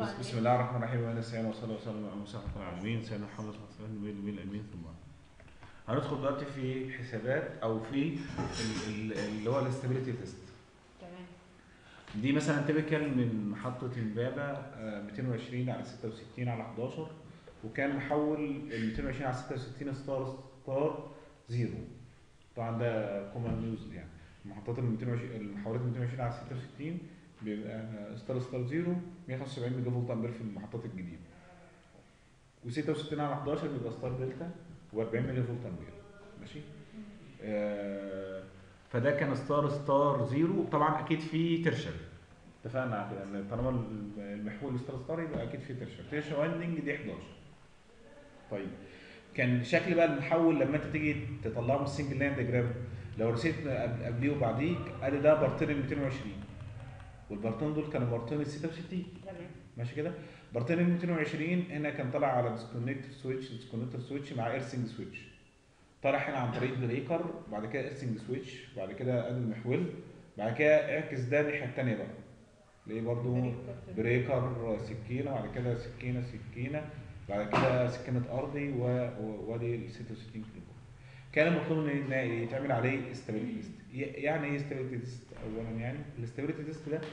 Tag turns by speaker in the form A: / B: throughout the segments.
A: بس بسم الله الرحمن الرحيم وانا سيدنا وصلى الله وسلم على المرسل رحمة العالمين سيدنا محمد صلى الله عليه وسلم النبي الامين ثم بعد. هندخل دلوقتي في حسابات او في ال- ال- اللي هو الاستابيليتي تيست
B: تمام
A: دي مثلا تيبيكال من محطة امبابة آه، 220 على 66 على 11 وكان محول ال 220 على 66 ستار ستار زيرو طبعا ده كومن نيوز يعني المحطات ال 220 المحولات ال 220 على 66 بيبقى ستار ستار زيرو 175 ميجا فولت امبير في المحطات الجديده و66 على 11 بيبقى ستار دلتا و40 ميجا فولت امبير ماشي آه فده كان ستار ستار زيرو طبعا اكيد في ترشري اتفقنا على كده ان طالما المحول ستار ستار يبقى اكيد في ترشري ترشري وايندنج دي 11 طيب كان شكل بقى المحول لما انت تيجي تطلعه من السنجل لاين ديجرام لو رسيت قبل- قبليه وبعديك ادي ده بارتين ال 220 والبارتين دول كانوا بارتين ال 66
B: تمام
A: ماشي كده بارتين ال 220 هنا كان طالع على ديسكونكت سويتش ديسكونكتور سويتش مع ايرسنج سويتش طالع هنا عن طريق بريكر بعد كده ايرسنج سويتش بعد كده ادي المحول بعد كده اعكس ده الناحيه الثانيه بقى ليه برضو بريكر سكينه بعد كده سكينه سكينه بعد كده سكينه ارضي و- و- وادي ال 66 كيلو كان المطلوب ان إن يتعمل عليه استابيليتي تيست يعني ايه استابيليتي تيست اولا يعني الاستابيليتي تيست ده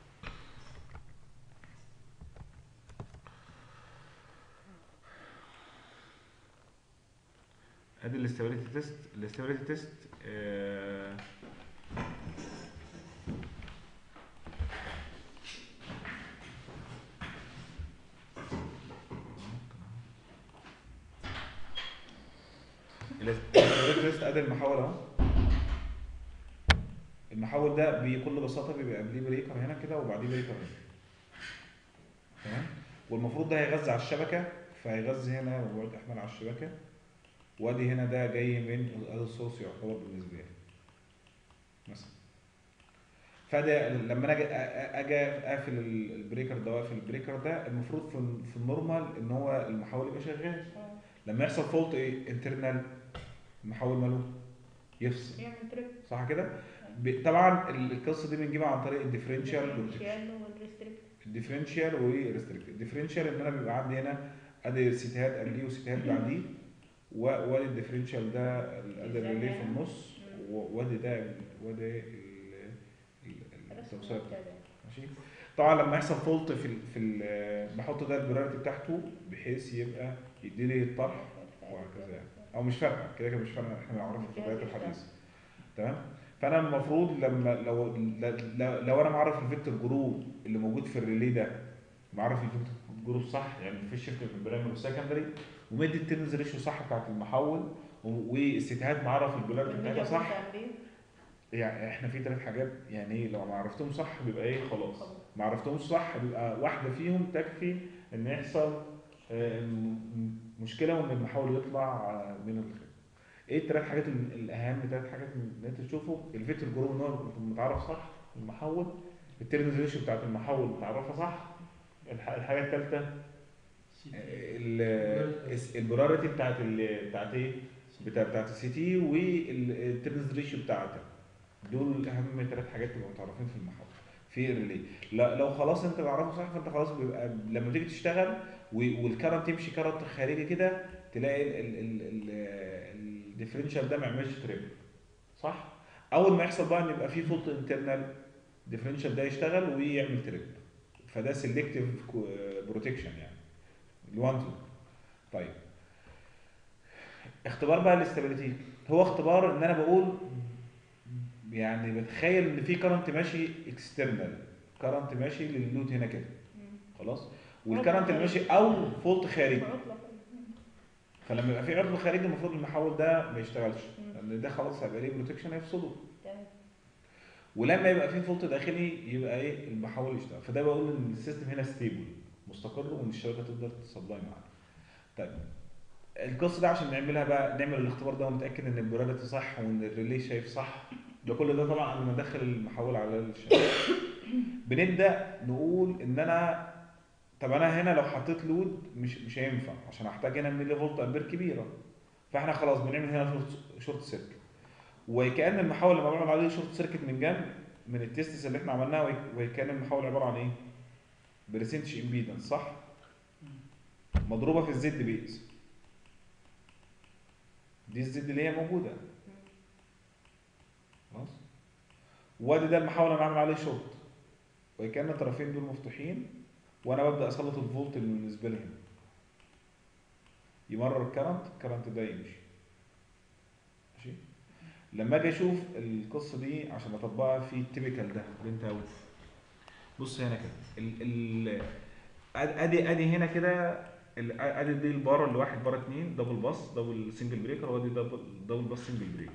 A: ادي الاستابيليتي تيست الاستابيليتي تيست آه الاستابيليتي تيست ادي المحول اهو المحول ده بكل بساطه بيبقى قبليه بريكر هنا كده وبعديه بريكر هنا تمام والمفروض ده هيغذي على الشبكه فهيغذي هنا وبعد احمال على الشبكه وادي هنا ده جاي من ادي السورس يعتبر بالنسبه لي مثلا فده لما انا اجي اجي اقفل ال- البريكر ده واقفل البريكر ده المفروض في في النورمال ان هو المحول يبقى شغال
B: اه
A: لما يحصل فولت ايه انترنال المحول ماله يفصل
B: يعمل تريب
A: صح كده ب- طبعا ال- القصه دي بنجيبها عن طريق الديفرنشال
B: الديفرنشيال والريستريكت
A: الديفرنشال والريستريكت الديفرنشال ان انا بيبقى عندي هنا ادي سيتيهات قبليه وسيتيهات بعديه و- وادي الديفرنشال ده ال- ادي الريلي في النص و- وادي ده وادي ال- ال- التوصيل بتاعته ماشي طبعا لما يحصل فولت في ال في ال بحط ده البراريتي بتاعته بحيث يبقى يديني الطرح وهكذا يعني او مش فارقه كده كده مش فارقه احنا بنعرفها في البدايات الحديثه تمام فانا المفروض لما لو لو, لو انا معرف الفيكتور جروب اللي موجود في الريلي ده معرف الفيكتور جروب صح يعني مفيش شيفت في البرايمري والسكندري ومدي التنز ريشيو صح بتاعت المحول و- والستيهات معرف البولاريتي بتاعتها صح يعني احنا في ثلاث حاجات يعني ايه لو ما عرفتهم صح بيبقى ايه خلاص ما عرفتهمش صح بيبقى واحده فيهم تكفي ان يحصل آه، م- مشكله وان المحول يطلع آه، من الخير ايه الثلاث حاجات ال- الاهم ثلاث حاجات ان انت تشوفه الفيتر جروب ان هو متعرف صح المحول التيرنز ريشيو بتاعت المحول متعرفه صح الح- الحاجه الثالثه البراريتي بتاعت ال- بتاعت ايه بتاع بتاعت السي تي والتيرنز ريشيو بتاعتها دول اهم ثلاث حاجات تبقوا متعرفين في المحول في الريلي لا لو خلاص انت تعرفه صح فانت خلاص بيبقى لما تيجي تشتغل و- والكرنت يمشي كرنت خارجي كده تلاقي الديفرنشال ده ما يعملش تريب صح اول ما يحصل بقى ان يبقى في فولت انترنال ديفرنشال ده يشتغل ويعمل تريب فده سيلكتيف بروتكشن يعني الوان تو طيب اختبار بقى الاستابيليتي هو اختبار ان انا بقول يعني بتخيل ان في كرنت ماشي اكسترنال كرنت ماشي لللود هنا كده خلاص والكرنت اللي ماشي او فولت خارجي فلما يبقى في عطل خارجي المفروض المحول ده ما يشتغلش لان ده خلاص هيبقى ليه بروتكشن هيفصله ولما يبقى في فولت داخلي يبقى ايه المحول يشتغل فده بقول ان السيستم هنا ستيبل مستقر وان الشبكه تقدر تسبلاي معانا طيب القصه ده عشان نعملها بقى نعمل الاختبار ده ونتاكد ان البولاريتي صح وان الريلي شايف صح ده كل ده طبعا قبل ما ندخل المحول على الشبكه بنبدا نقول ان انا طب انا هنا لو حطيت لود مش مش هينفع عشان احتاج هنا ملي فولت امبير كبيره فاحنا خلاص بنعمل هنا شورت- شورت سيركت وكان المحول لما بعمل عليه شورت سيركت من جنب من التيستس اللي احنا عملناها وك- وكان المحول عباره عن ايه؟ برسنتج امبيدنس صح مضروبه في الزد بيز دي الزد اللي هي موجوده خلاص وادي ده المحاول انا اعمل عليه شورت وكان الطرفين دول مفتوحين وانا ببدا اسلط الفولت اللي بالنسبه لي هنا يمرر الكرنت الكرنت ده يمشي ماشي لما اجي اشوف القصه دي عشان اطبقها في التيبيكال ده اللي انت عاوز بص هنا كده ال ال أد- ادي ادي هنا كده ال- ادي دي البار اللي واحد بار اتنين دبل باص دبل سنجل بريكر وادي دبل دبل باص سنجل بريكر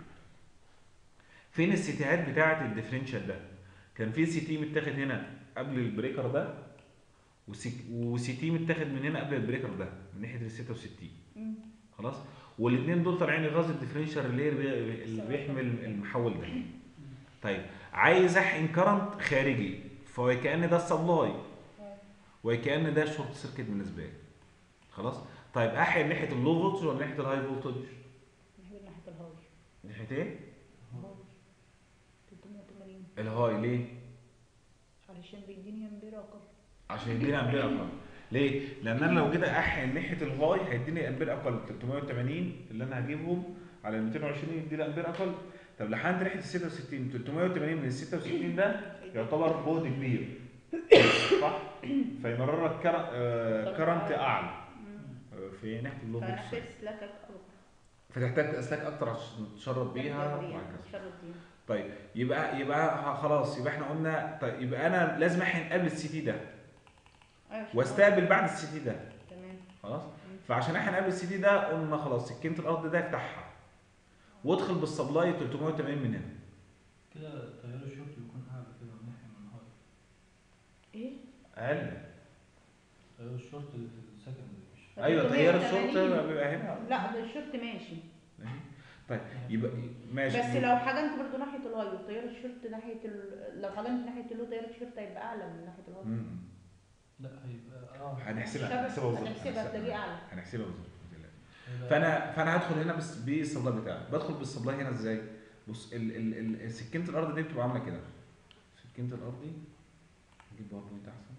A: فين السيتيهات بتاعه الديفرنشال ده كان في سي تي متاخد هنا قبل البريكر ده وسي- وسي تي متاخد من هنا قبل البريكر ده من ناحيه ال 66
B: مم.
A: خلاص والاثنين دول طالعين غاز الديفرنشال اللي هي اللي بيحمل المحول ده طيب عايز احقن كرنت خارجي فكأن ده السبلاي وكأن ده الشورت سيركت بالنسبه لي خلاص طيب احقن ناحيه اللو فولتج ولا ناحيه الهاي فولتج
B: نحن ناحية الهاي
A: ناحيه ايه
B: هاي 380
A: الهاي ليه
B: علشان بيديني امبير اقل
A: عشان يديني امبير اقل ليه لان انا لو جيت احقن ناحيه الهاي هيديني امبير اقل 380 اللي انا هجيبهم على ال 220 يديني امبير اقل طب لحد ناحيه ال 66 380 من ال 66 ده يعتبر بعد كبير صح فيمرر لك كرنت اعلى
B: مم.
A: آه، في ناحيه اللو فولتج
B: فنحتاج سلاكك اكبر
A: فتحتاج اسلاك اكتر عشان تشرب بيها وهكذا
B: شرط دي
A: طيب يبقى يبقى ه- خلاص يبقى احنا قلنا طيب يبقى انا لازم احقن قبل السي تي ده
B: ايوه عشان
A: واستقبل بعد السي تي ده
B: تمام
A: خلاص فعشان احنا قبل السي تي ده قلنا خلاص سكينه الارض ده افتحها وادخل بالسبلاي 380 من هنا
C: كده تيار الشورت يكون اعلى كده من ناحيه من هاي
B: ايه
A: اقل
C: تيار الشورت اللي في السكندري مش
B: طب
A: ايوه تيار
B: 380.
A: الشورت بيبقى هنا
B: لا ده الشورت ماشي
A: ماشي طيب يبقى ماشي
B: بس لو حجنت برضو ناحية الهاي وطيار الشورت ناحية ال... لو حجنت ناحية اللو طيار الشورت هيبقى اعلى من ناحية الهاي
A: مم.
C: لا هيبقى اه
A: هنحسبها
B: الشبك
A: هنحسبها بالظبط
B: هنحسبها تلاقيه اعلى
A: هنحسبها بالظبط ما تقلقش.
C: هيبقى-
A: فانا فانا هدخل هنا بس بالسبلاي بتاعي بدخل بالسبلاي هنا ازاي بص ال ال ال سكينه الارض دي بتبقى عامله كده سكينه الارض دي نجيب باوربوينت احسن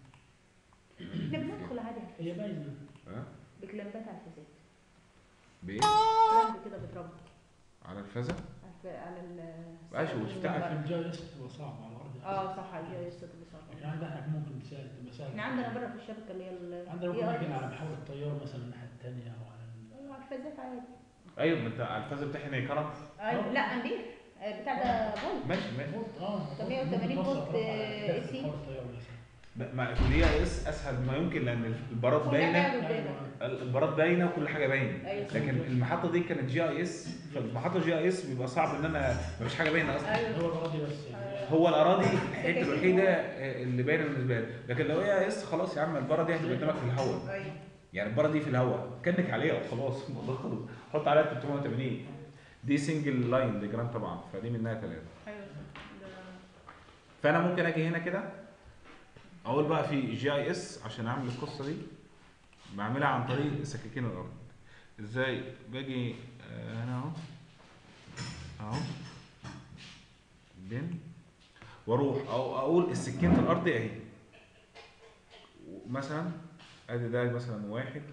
B: احنا بندخل عادي على
D: هي
B: الفيس
D: باينه
A: ها
B: بكلامبات على الفيسات
A: بايه
B: كلامب كده بتربط
A: على الفازه
B: على الف- على ال
A: ماشي، وتفتح
D: في الجاي بتبقى صعبه على الارض
B: اه صح هي لسه تبقى صعبة.
D: يعني عندنا احنا ممكن تسهل تبقى سهل
B: احنا عندنا بره في الشبكه اللي هي ال
D: عندنا
B: ERS.
D: ممكن نحكي على محور الطيار مثلا الناحيه الثانيه او على ال-
B: هو على الفازات عادي
A: ايوه ما انت على الفازه بتحن كرنت
B: ايوه لا عندي آه، بتاع ده فولت
A: ماشي ماشي
D: فولت اه
B: طب 180
D: ممكن توصل
B: فولت،
D: طبعاً على
B: آه، AC.
D: محور الطيار مثلا
A: ب- ما دي اس اسهل ما يمكن لان البارات
B: كل
A: باينه
B: حاجه قدامك
D: أيوة.
A: البارات باينه وكل حاجه باينه
B: ايوه
A: لكن المحطه دي كانت جي اي اس فالمحطه جي اي اس بيبقى صعب ان انا مفيش حاجه باينه اصلا
B: ايوه
D: هو الاراضي بس يعني.
A: هو الاراضي الحته الوحيده اللي باينه بالنسبه لي لكن لو هي اس خلاص يا عم البره دي هتبقى قدامك في الهواء
B: ايوه
A: يعني البره دي في الهواء كانك عليها وخلاص الموضوع خلص حط عليها 380 دي سنجل لاين ديجرام طبعا فدي منها ثلاثه
B: ايوه صح. ده
A: فانا ممكن اجي هنا كده اقول بقى في جي اي اس عشان اعمل القصه دي بعملها عن طريق سكاكين الارض ازاي باجي آه، هنا اهو اهو بين واروح او اقول السكينه الارض اهي مثلا ادي ده مثلا واحد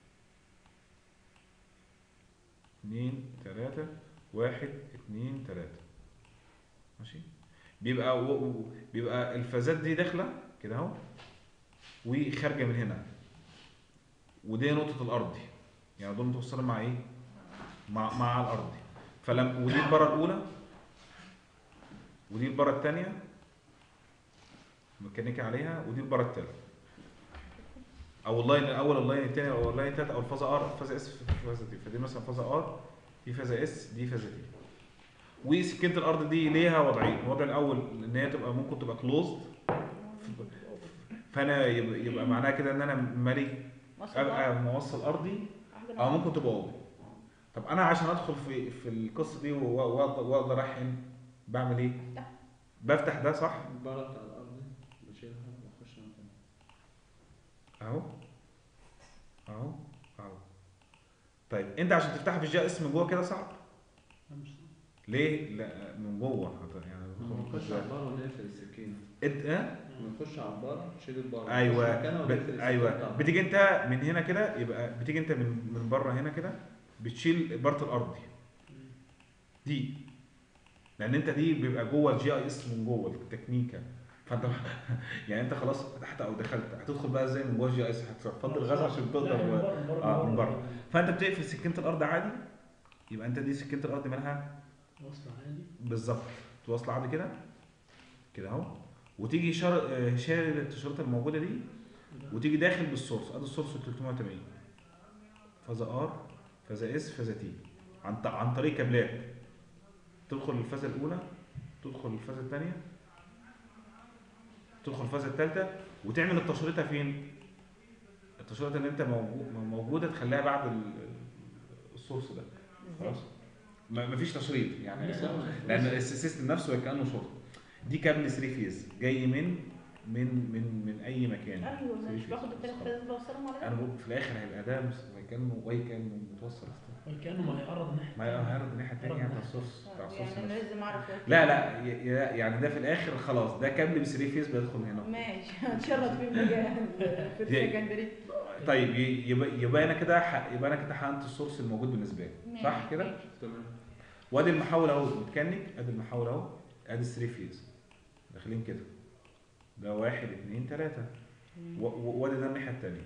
A: اتنين تلاتة واحد اتنين تلاتة ماشي بيبقى و... و- بيبقى الفازات دي داخله كده اهو وخارجه من هنا ودي نقطه الارض يعني دول متوصلين مع ايه مع مع الارض فلم ودي البره الاولى ودي البره الثانيه ميكانيكا عليها ودي البره الثالثه او اللاين الاول اللاين الثاني او اللاين الثالث او الفازه ار فازه اس في فازه دي فدي مثلا فازه ار دي فازه اس دي فازه دي وسكينه الارض دي ليها وضعين الوضع الاول ان هي تبقى ممكن تبقى كلوزد فانا يبقى, يبقى معناها كده ان انا مالي
B: مصر
A: ابقى موصل ارضي او ممكن تبقى اوبن طب انا عشان ادخل في في القصه دي و- واقدر واقدر احقن بعمل ايه بفتح ده صح
E: البارة بتاع الأرض بشيلها وأخش مكانها
A: اهو اهو اهو طيب انت عشان تفتحها في الجي اس من جوه كده صعب
D: مش-
A: ليه لا من جوه هت- يعني
E: نخش على البار ونقفل السكينة
A: انت اه
E: نخش على البار نشيل البار
A: ايوه
E: نخش مكانها
A: ب...
E: ونقفل السكينة
A: ايوه
E: بتاعتها.
A: بتيجي انت من هنا كده يبقى بتيجي انت من من بره هنا كده بتشيل بارت الارض دي دي لان انت دي بيبقى جوه الجي اي اس من جوه التكنيكا فانت يعني انت خلاص فتحت او دخلت هتدخل بقى ازاي من جوه الجي اي اس هتفضل الغاز عشان
D: لا، من
A: تقدر
D: بره- من بره-
A: اه، من
D: بره.
A: بره. فانت بتقفل سكينه الارض عادي يبقى انت دي سكينه الارض منها
D: وصل عادي
A: بالظبط توصل عادي كده كده اهو وتيجي شار... آه، شاري التيشيرت الموجوده دي وتيجي داخل بالسورس ادي السورس 380 فازا ار فازا اس فازا تي عن ط- عن طريق كابلات تدخل الفازه الاولى تدخل الفازه الثانيه تدخل الفازه الثالثه وتعمل التشريطه فين التشريطه اللي انت موجو- موجوده تخليها بعد ال- السورس ده خلاص ما مفيش تشريط يعني
D: لسه-
A: لان السيستم نفسه كانه شرط دي كابل 3 فيز جاي من من من من اي مكان
B: ايوه
A: three
B: مش
A: phase.
B: باخد الثلاث فاز بوصلهم على
A: انا
B: ده
A: بقول في الاخر هيبقى ده مس- كانه واي كانه متوصل أصلاً.
D: كانه ما هيقرب الناحيه
A: ما
D: التانية.
A: هيعرض الناحيه الثانيه
D: هيعرض
A: بتاع
D: الناحية
A: السورس بتاع السورس
B: يعني انا
A: نفسه.
B: لازم اعرف
A: لا لا ي- ي- يعني ده في الاخر خلاص ده كابل ب 3 فيز بيدخل هنا
B: ماشي هتشرط في المجال في
A: دي-
B: السكندري
A: طيب ي- يبقى يبقى انا كده ح- يبقى انا كده حقنت السورس الموجود بالنسبه لي صح
B: ماشي،
A: كده؟
B: ماشي.
E: تمام
A: وادي المحول اهو متكنك ادي المحول اهو ادي 3 فيز داخلين كده ده واحد اتنين تلاته و- و- وادي ده الناحيه التانيه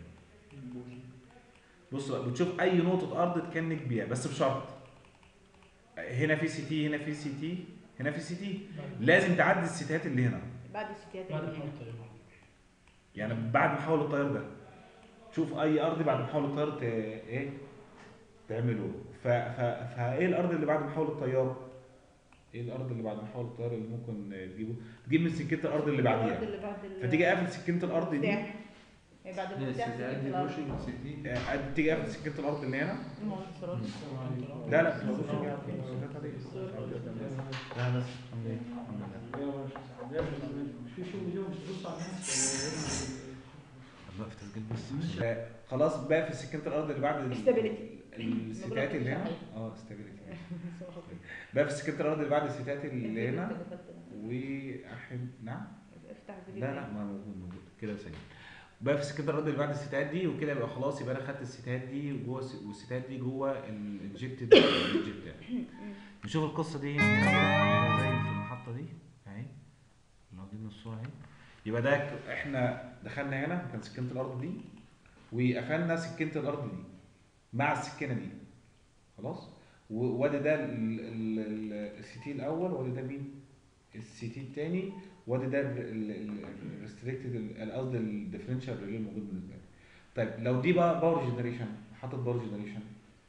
A: بص بقى بتشوف اي نقطه ارض تكنك بيها بس بشرط هنا في سي تي هنا في سي تي هنا في سي تي لازم تعدي السيتات اللي هنا
B: بعد الستات
D: بعد
B: اللي
D: ما
B: هنا.
D: الطيارة.
A: يعني بعد محول الطيار ده شوف اي ارض بعد محول الطيار ت... ايه تعمله ف... ف... فايه الارض اللي بعد محول الطيار ايه الارض اللي بعد محول الطيار اللي ممكن تجيبه تجيب من سكينه الارض اللي
B: الأرض
A: بعديها
B: اللي بعد ال-
A: فتيجي قافل سكينه الارض دي
B: المفتاح. إيه بعد
E: هي
B: المفتاح
E: السيتيات
B: سكينة
E: دي
B: الأرض.
E: بوشنج سيتي
A: آه، تيجي قافل سكينه الارض اللي هنا
B: المنصورات.
A: لا لا ما تقولش كده، السكينات عادية. لا بس الحمد لله الحمد لله
D: في شو اليوم تبص على الناس
A: طب وقف تسجيل بس آه، خلاص بقى في سكينه الارض اللي بعد ال-
B: Stability.
A: الستات اللي هنا اه استابيليتي بقى في سكينه الارض اللي بعد الستات اللي هنا واحد نعم
B: افتح
A: لا لا ما موجود موجود كده سجل بقى في سكينه الارض اللي بعد الستات دي وكده يبقى خلاص يبقى انا خدت الستات دي جوه الس- والستات دي جوه الانجكتد الانجكت بتاعي نشوف القصه دي هنا كده زي في المحطه دي اهي اللي واخدين الصوره اهي يبقى ده ك- احنا دخلنا هنا كان سكينه الارض دي وقفلنا سكينه الارض دي مع السكينه دي خلاص و- وادي ده السي تي الاول وادي ده مين السي تي الثاني وادي ده الريستريكتد قصدي الديفرنشال ريلي الموجود بالنسبه لي طيب لو دي بقى باور جنريشن حاطط باور جنريشن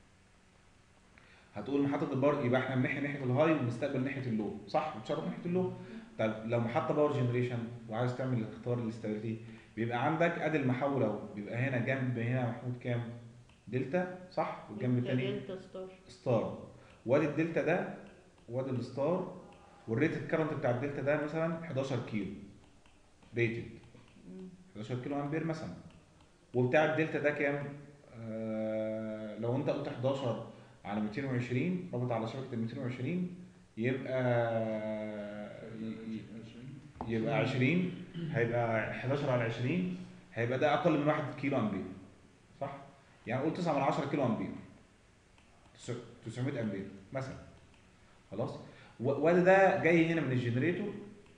A: هتقول محطة الباور يبقى احنا بنحي ناحية الهاي ونستقبل ناحية اللو صح بتشرب ناحية اللو طيب لو محطة باور جنريشن وعايز تعمل اختبار الاستابيليتي بيبقى عندك ادي المحول اهو بيبقى هنا جنب هنا محمود كام دلتا صح والجنب الثاني
B: دلتا ستار
A: ستار وادي الدلتا ده وادي الستار والريتد كارنت بتاع الدلتا ده مثلا 11 كيلو ريتد 11 كيلو امبير مثلا وبتاع الدلتا ده كام؟ آه لو انت قلت 11 على 220 رابط على شبكه ال 220 يبقى ي- ي- يبقى 20 هيبقى 11 على 20 هيبقى ده اقل من 1 كيلو امبير صح؟ يعني قول 9 من 10 كيلو امبير 900 امبير مثلا خلاص و- وده ده جاي هنا من الجنريتور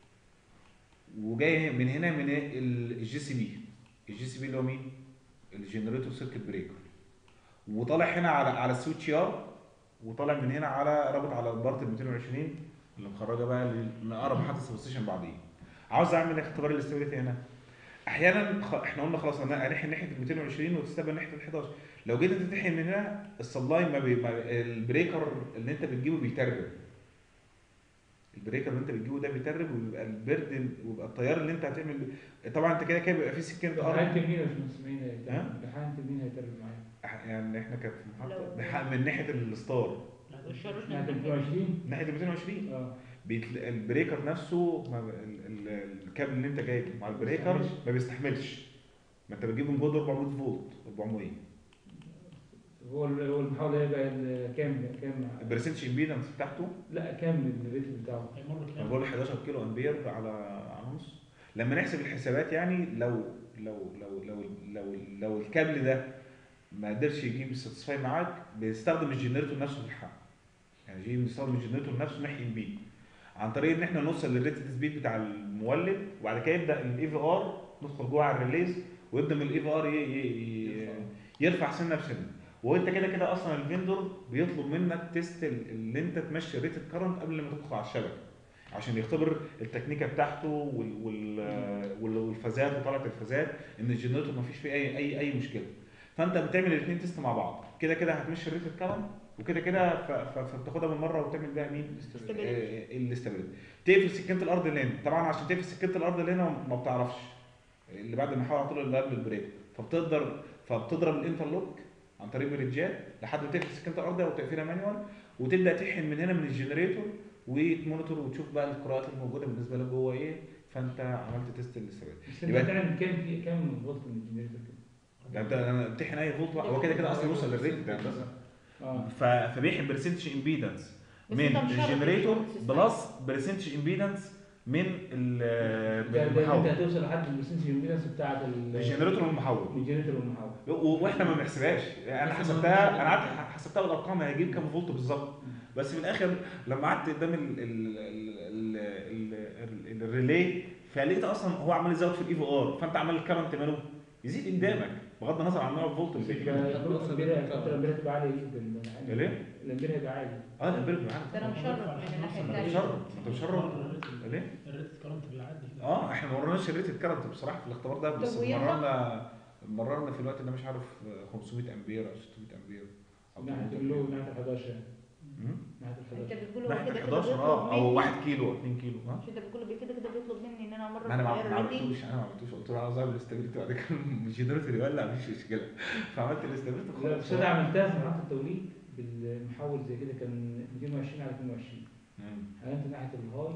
A: وجاي من هنا من الجي سي بي الجي سي بي اللي هو مين؟ الجنريتور سيركت بريكر وطالع هنا على على السويتش يار وطالع من هنا على رابط على البارت ال 220 اللي مخرجه بقى لاقرب محطه سبستيشن بعديه عاوز اعمل اختبار الاستابيليتي هنا احيانا خ... احنا قلنا خلاص انا هنحي ناحيه ال 220 وتستقبل ناحيه ال 11 لو جيت انت تحي من هنا السبلاي ما, بي... ما البريكر اللي انت بتجيبه بيترجم البريكر اللي انت بتجيبه ده بيترب وبيبقى البرد ويبقى التيار اللي انت هتعمل طبعا انت كده كده بيبقى في سكينه ارض
F: بحالة مين يا باشمهندس مين
A: ها؟
F: هيترجم؟ بحالة مين هيترجم معايا؟
A: يعني احنا كانت في محطه
B: لو-
A: بح- من ناحيه الستار
B: والشرط
F: يعني
B: من
F: 23
A: ناحيه ال 220
F: اه
A: بيتل... البريكر نفسه ما... ال... ال... الكابل اللي انت جايبه مع البريكر
F: بيستحملش.
A: ما بيستحملش ما انت بتجيبه من جوه 400 فولت 400
F: هو ال- هو المحاولة هيبقى ال- كام كام
A: البرسنتج امبيدنس بتاعته
F: لا كام الريت بتاعه
D: هيمر
A: انا
D: كام؟
A: بقول 11 كيلو امبير على على نص لما نحسب الحسابات يعني لو لو لو لو لو, لو الكابل ده ما قدرش يجيب الساتسفاي معاك بيستخدم الجنريتور نفسه في الحق يعني يجي بيستخدم الجنريتور نفسه نحيي بيه عن طريق ان احنا نوصل للريتد سبيد بتاع المولد وبعد كده يبدا الاي في ار ندخل جوه على الريليز ويبدا من الاي في ار يرفع سنه بسنه وانت كده كده اصلا الفيندور بيطلب منك تيست ال- اللي انت تمشي الريتد كرنت قبل ما تدخل على الشبكه عشان يختبر التكنيكه بتاعته وال وال وال- والفازات وطلعه الفازات ان الجنريتور ما فيش فيه اي اي اي مشكله فانت بتعمل الاثنين تيست مع بعض كده كده هتمشي الريتد كرنت وكده كده ف- ف- فبتاخدها من مره وتعمل بيها مين
B: Stability.
A: آه، الاستابيليتي تقفل سكينه الارض اللي هنا طبعا عشان تقفل سكينه الارض اللي هنا ما بتعرفش اللي بعد المحاور على طول اللي قبل البريك فبتقدر فبتضرب الانترلوك عن طريق بريدجات لحد ما تقفل سكينه الارض او تقفلها مانيوال وتبدا تحن من هنا من الجنريتور وتمونيتور وتشوف بقى القراءات الموجوده بالنسبه لك جوه ايه فانت عملت تيست الاستابيليتي
F: بس انت
A: يبقى-
F: بتعمل كام في كام فولت من الجنريتور كده؟
A: ده انت أنا بتحن اي فولت هو كده كده اصلا يوصل للريت ده بس
F: اه
A: ف- فبيحن برسنتج امبيدنس
B: بس
A: من
B: انت مش شرط
A: الجنريتور
B: الفولت
A: بلس برسنتج امبيدنس من ال-
F: ده ده انت
A: المحول
F: هتوصل لحد البرسنتج امبيدنس بتاعت ال-
A: الجنريتور والمحول
F: الجنريتور والمحول
A: و- واحنا ما بنحسبهاش انا حسبتها انا قعدت حسبتها بالارقام هيجيب كام فولت بالظبط بس في الاخر لما قعدت قدام ال- ال- ال- ال- ال- الريلي فلقيت اصلا هو عمال يزود في الاي في ار فانت عمال الكرنت ماله يزيد قدامك بغض النظر عن نوع الفولت اللي فيه
F: الامبير الامبير هتبقى عاليه جدا
A: ليه؟
F: الامبير هيبقى عالي
A: اه الامبير
B: ده انا
A: معانا
B: مشرف من الناحيه
A: انت
B: الثانيه
A: مشرف انت مشرف ليه؟
D: الريت كرنت بيعدي كده.
A: اه احنا ما ورناش الريتد كرنت بصراحه في الاختبار ده بس
B: طب وينفع؟
A: مررنا مررنا في الوقت ده مش عارف 500 امبير او 600 امبير أو
F: ناحيه
A: 800
F: اللو
A: أمبير.
F: ناحيه 11 يعني
A: مم.
F: ناحيه
B: انت
F: 11
B: بتقول هو
A: ناحيه
B: كده كده
A: 11
B: بيطلب
A: اه او
B: مني
A: 1 كيلو او 2 كيلو ها
B: مش انت بتقول بي- كده كده بيطلب مني ان انا امرر
A: ما انا ما
B: غير
A: ما
B: الريتنج
A: عملتوش انا ما عملتوش قلت له عاوز اعمل الاستابيليتي بعد كده الجنريتور يولع مفيش مشكله فعملت الاستابيليتي
F: لا
A: خلاص
F: بس انا عملتها في محطه التوليد بالمحول زي كده كان 220 على 22
A: مم.
F: عملت ناحيه الهاي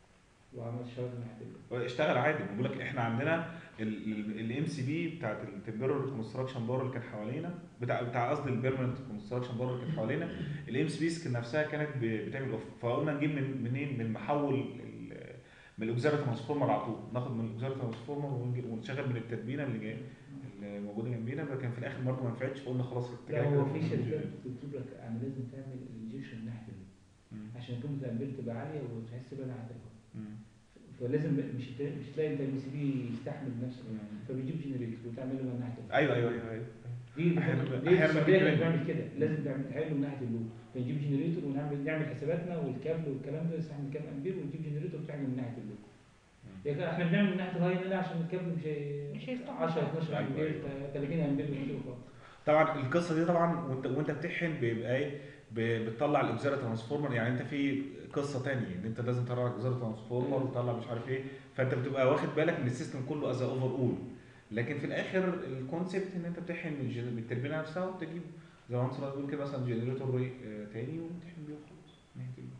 F: وعملت شغلت ناحيه ال-
A: اشتغل عادي بقول لك احنا عندنا الام سي بي بتاعت التمبرر كونستراكشن بار اللي كان حوالينا بتاع بتاع قصدي البيرمننت كونستراكشن بار اللي كان حوالينا الام سي بيز نفسها كانت ب- بتعمل اوف فقلنا نجيب من منين من المحول ال- من الاوكزاري ترانسفورمر على طول ناخد من الاوكزاري ترانسفورمر ونجي- ونشغل من التربينه اللي جايه اللي موجوده جنبينا لكن في الاخر برضه ما نفعتش فقلنا خلاص
F: لا
A: اتجاه
F: هو
A: كده
F: في
A: في
F: شركات بتكتب لك انا لازم تعمل الانجكشن ناحيه ال-
A: مم.
F: عشان يكون الامبير تبقى عاليه وتحس بقى ناحيه الهاي
A: مم.
F: فلازم مش هت- مش تلاقي انت البي سي بي يستحمل نفسه فبيجيب جنريتور وتعمل له من ناحيه ال-
A: ايوه ايوه ايوه ايوه
F: دي
A: أحياناً-
F: دي
A: أحياناً
F: السعوديه
A: بتجيب
F: كانت
A: منه.
F: بتعمل كده لازم تعمل تعمل من ناحيه اللوب فنجيب جنريتور ونعمل نعمل حساباتنا والكابل والكلام ده يستحمل كام امبير ونجيب جنريتور وتعمل من ناحيه اللوب يعني احنا بنعمل من ناحيه الهاي هنا عشان الكابل مش هي-
B: مش هيستحمل
F: 10 12
A: أيوة،
F: امبير
A: أيوة.
F: 30 امبير بنشيله خالص
A: طبعا القصه دي طبعا وانت وانت بتحن بيبقى ايه ب- بتطلع الاوكزاري ترانسفورمر يعني انت في قصه تانية ان انت لازم تطلع الاوكزاري ترانسفورمر وتطلع مش عارف ايه فانت بتبقى واخد بالك من السيستم كله از اوفر اول لكن في الاخر الكونسيبت ان انت بتحن من الجن- من التربينه نفسها وتجيب زي ما انت بتقول كده مثلا جنريتور آه، تاني وتحن بيه وخلاص نهاية الموضوع.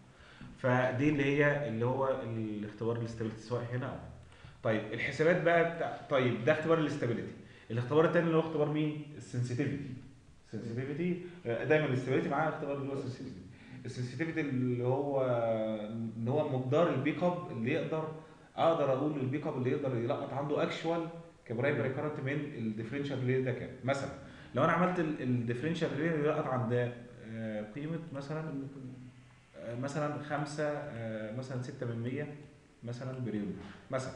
A: فدي اللي هي اللي هو الاختبار الاستابيليتي سواء هنا او هنا. طيب الحسابات بقى بتاع طيب ده اختبار الاستابيليتي الاختبار الثاني اللي هو اختبار مين؟ السنسيتيفيتي السنسيتيفيتي دايما الاستابيليتي معاه اختبار اللي هو السنسيتيفيتي السنسيتيفيتي اللي هو ان هو مقدار البيك اب اللي يقدر اقدر اقول البيك اب اللي يقدر يلقط عنده اكشوال كبرايمري كارنت من الديفرنشال ريلي ده كام مثلا لو انا عملت الديفرنشال ريلي اللي يلقط عند آه، قيمه مثلا آه، مثلا 5 مثلا 6 من 100 مثلا بريود مثلا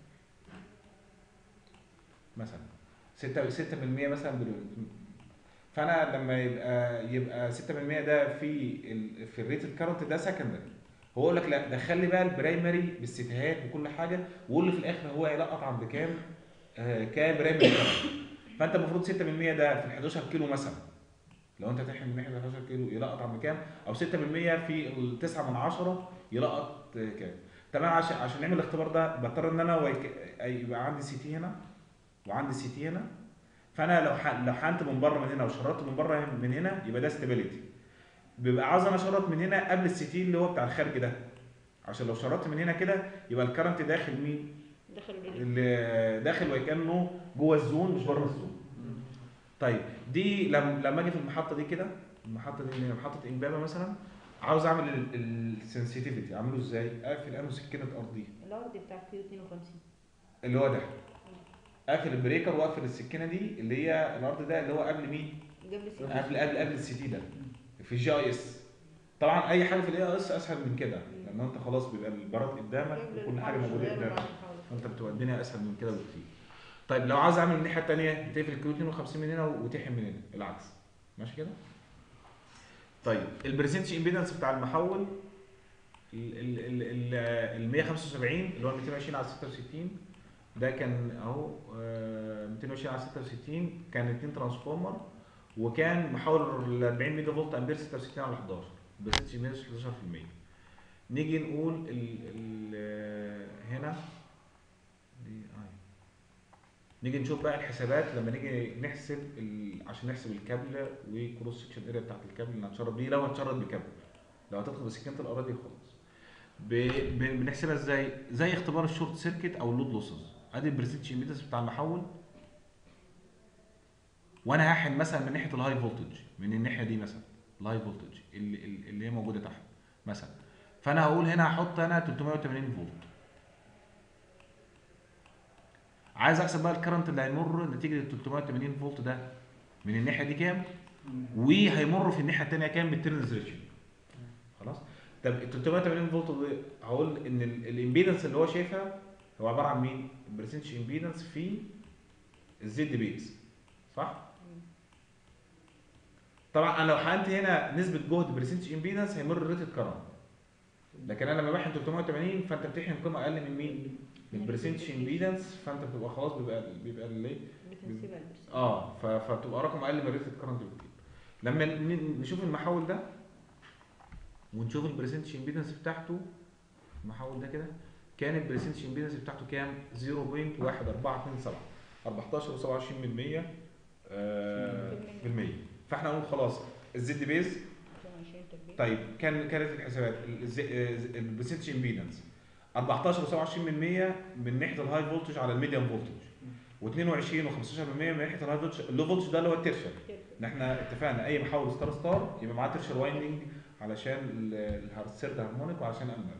A: مثلا 6 6% مثلا بريود فانا لما يبقى يبقى 6% ده في ال في الريت الكرنت ده سكندري هو يقول لك لا دخل لي بقى البرايمري بالستات وكل حاجه وقول لي في الاخر هو هيلقط عند كام آه كام برايمري كرنت فانت المفروض 6% ده في ال 11 كيلو مثلا لو انت تحمل من ناحيه ال 11 كيلو يلقط عند كام او 6% في ال 9 من 10 يلقط آه، كام تمام عشان عشان نعمل الاختبار ده بضطر ان انا ويك... يبقى عندي سي تي هنا وعندي سي تي هنا فانا لو ح... لو حقنت من بره من هنا وشرطت من بره من هنا يبقى ده ستابيليتي بيبقى عاوز انا اشرط من هنا قبل السي تي اللي هو بتاع الخارج ده عشان لو شرطت من هنا كده يبقى الكرنت داخل مين
B: داخل الريتنج
A: اللي داخل وكانه جوه الزون مش بره الزون طيب دي لما لما اجي في المحطه دي كده المحطه دي اللي هي محطه امبابه مثلا عاوز اعمل السنسيتيفيتي اعمله ازاي؟ اقفل انه سكينه ارضي
B: الارض بتاع كيو 52
A: اللي هو ده اقفل البريكر واقفل السكينه دي اللي هي الارض ده اللي هو قبل مين؟
B: قبل السكين
A: قبل قبل قبل السي تي ده في الجي اي اس طبعا اي حاجه في الاي اس اسهل من كده لان انت خلاص بيبقى البراد قدامك وكل حاجه موجوده قدامك فانت بتبقى الدنيا اسهل من كده بكتير طيب لو عاوز اعمل الناحيه الثانيه بتقفل الكيو 52 من هنا وتحم من هنا العكس ماشي كده طيب البرسنتج امبيدنس بتاع المحول ال ال ال ال ال 175 اللي هو 220 على 66 ده كان اهو آه، 220 على 66 كان اتنين ترانسفورمر وكان محول ال 40 ميجا فولت امبير 66 على 11 برسنتج امبيدنس 11% نيجي نقول ال ال آه، هنا دي آي. نيجي نشوف بقى الحسابات لما نيجي نحسب ال... عشان نحسب الكابل وكروس سكشن اريا بتاعت الكابل اللي هنشرب بيه لو هنشرب بكابل لو هتدخل بسكينه الاراضي خلاص ب... ب... بنحسبها ازاي؟ زي اختبار الشورت سيركت او اللود لوسز ادي البرسنتج امبيدنس بتاع المحول وانا هحن مثلا من ناحيه الهاي فولتج من الناحيه دي مثلا الهاي فولتج اللي, اللي هي موجوده تحت مثلا فانا هقول هنا هحط انا 380 فولت عايز احسب بقى الكرنت اللي هيمر نتيجه ال 380 فولت ده من الناحيه دي كام وهيمر في الناحيه الثانيه كام بالتيرنز ريشيو خلاص طب ال 380 فولت دي هقول ان الامبيدنس اللي هو شايفها هو عباره عن مين؟ البرسنتج امبيدنس في الزد بيز صح؟ طبعا انا لو حقنت هنا نسبه جهد برسنتج امبيدنس هيمر الريتد كرنت لكن انا لما بحن 380 فانت بتحن قيمه اقل من مين؟ من البرسنتج امبيدنس فانت بتبقى خلاص بيبقى بيبقى الايه؟
B: بتنسبها البرسنت
A: اه ف- فبتبقى رقم اقل من الريتد كرنت بكتير لما ن- نشوف المحول ده ونشوف البرسنتج امبيدنس بتاعته المحول ده كده كان البرسنتج امبيدنس بتاعته كام 0.1427 14 و27 من 100 آه في المية فاحنا نقول خلاص الزد بيز
B: 20 تربيع
A: طيب كان كانت الحسابات البرسنتج امبيدنس 14 و27 من 100 من ناحيه الهاي فولتج على الميديوم فولتج و22 و15 من 100 من ناحيه الهاي فولتج اللو فولتج ده اللي هو الترشر ان احنا اتفقنا اي محول ستار ستار يبقى معاه ترشر وايندنج علشان السيرد هارمونيك وعشان امبر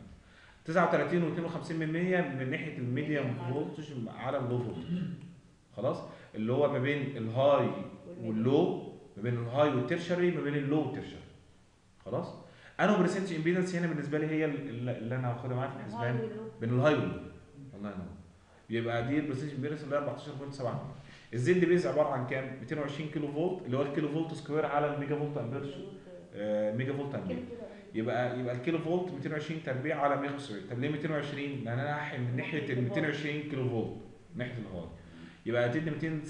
A: 39 و52 من 100 من ناحيه الميديوم فولتج على اللو فولتج خلاص اللي هو ما بين الهاي واللو ما بين الهاي والترشري ما بين اللو والترشري خلاص انا برسنتج امبيدنس هنا بالنسبه لي هي اللي اللي انا هاخدها معايا في الحسبان بين الهاي واللو الله ينور يبقى دي البرسنتج امبيدنس اللي هي 14.7 الزد بيز عباره عن كام 220 كيلو فولت اللي هو الكيلو فولت سكوير على الميجا فولت امبير آه، ميجا فولت امبير يبقى يبقى الكيلو فولت 220 تربيع على 175 طب ليه 220 لان انا هحن من ناحيه ال 220 كيلو فولت ناحيه الهاي يبقى هتدي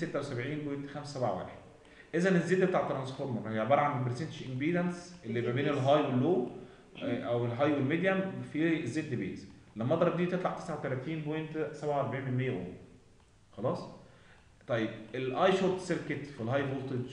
A: 276.571 اذا الزد بتاع الترانسفورمر هي عباره عن برسنتج امبيدنس اللي ما بين الهاي واللو آه، او الهاي والميديوم في الزد بيز لما اضرب دي تطلع 39.47 من 100 اوم خلاص طيب الاي شورت سيركت في الهاي فولتج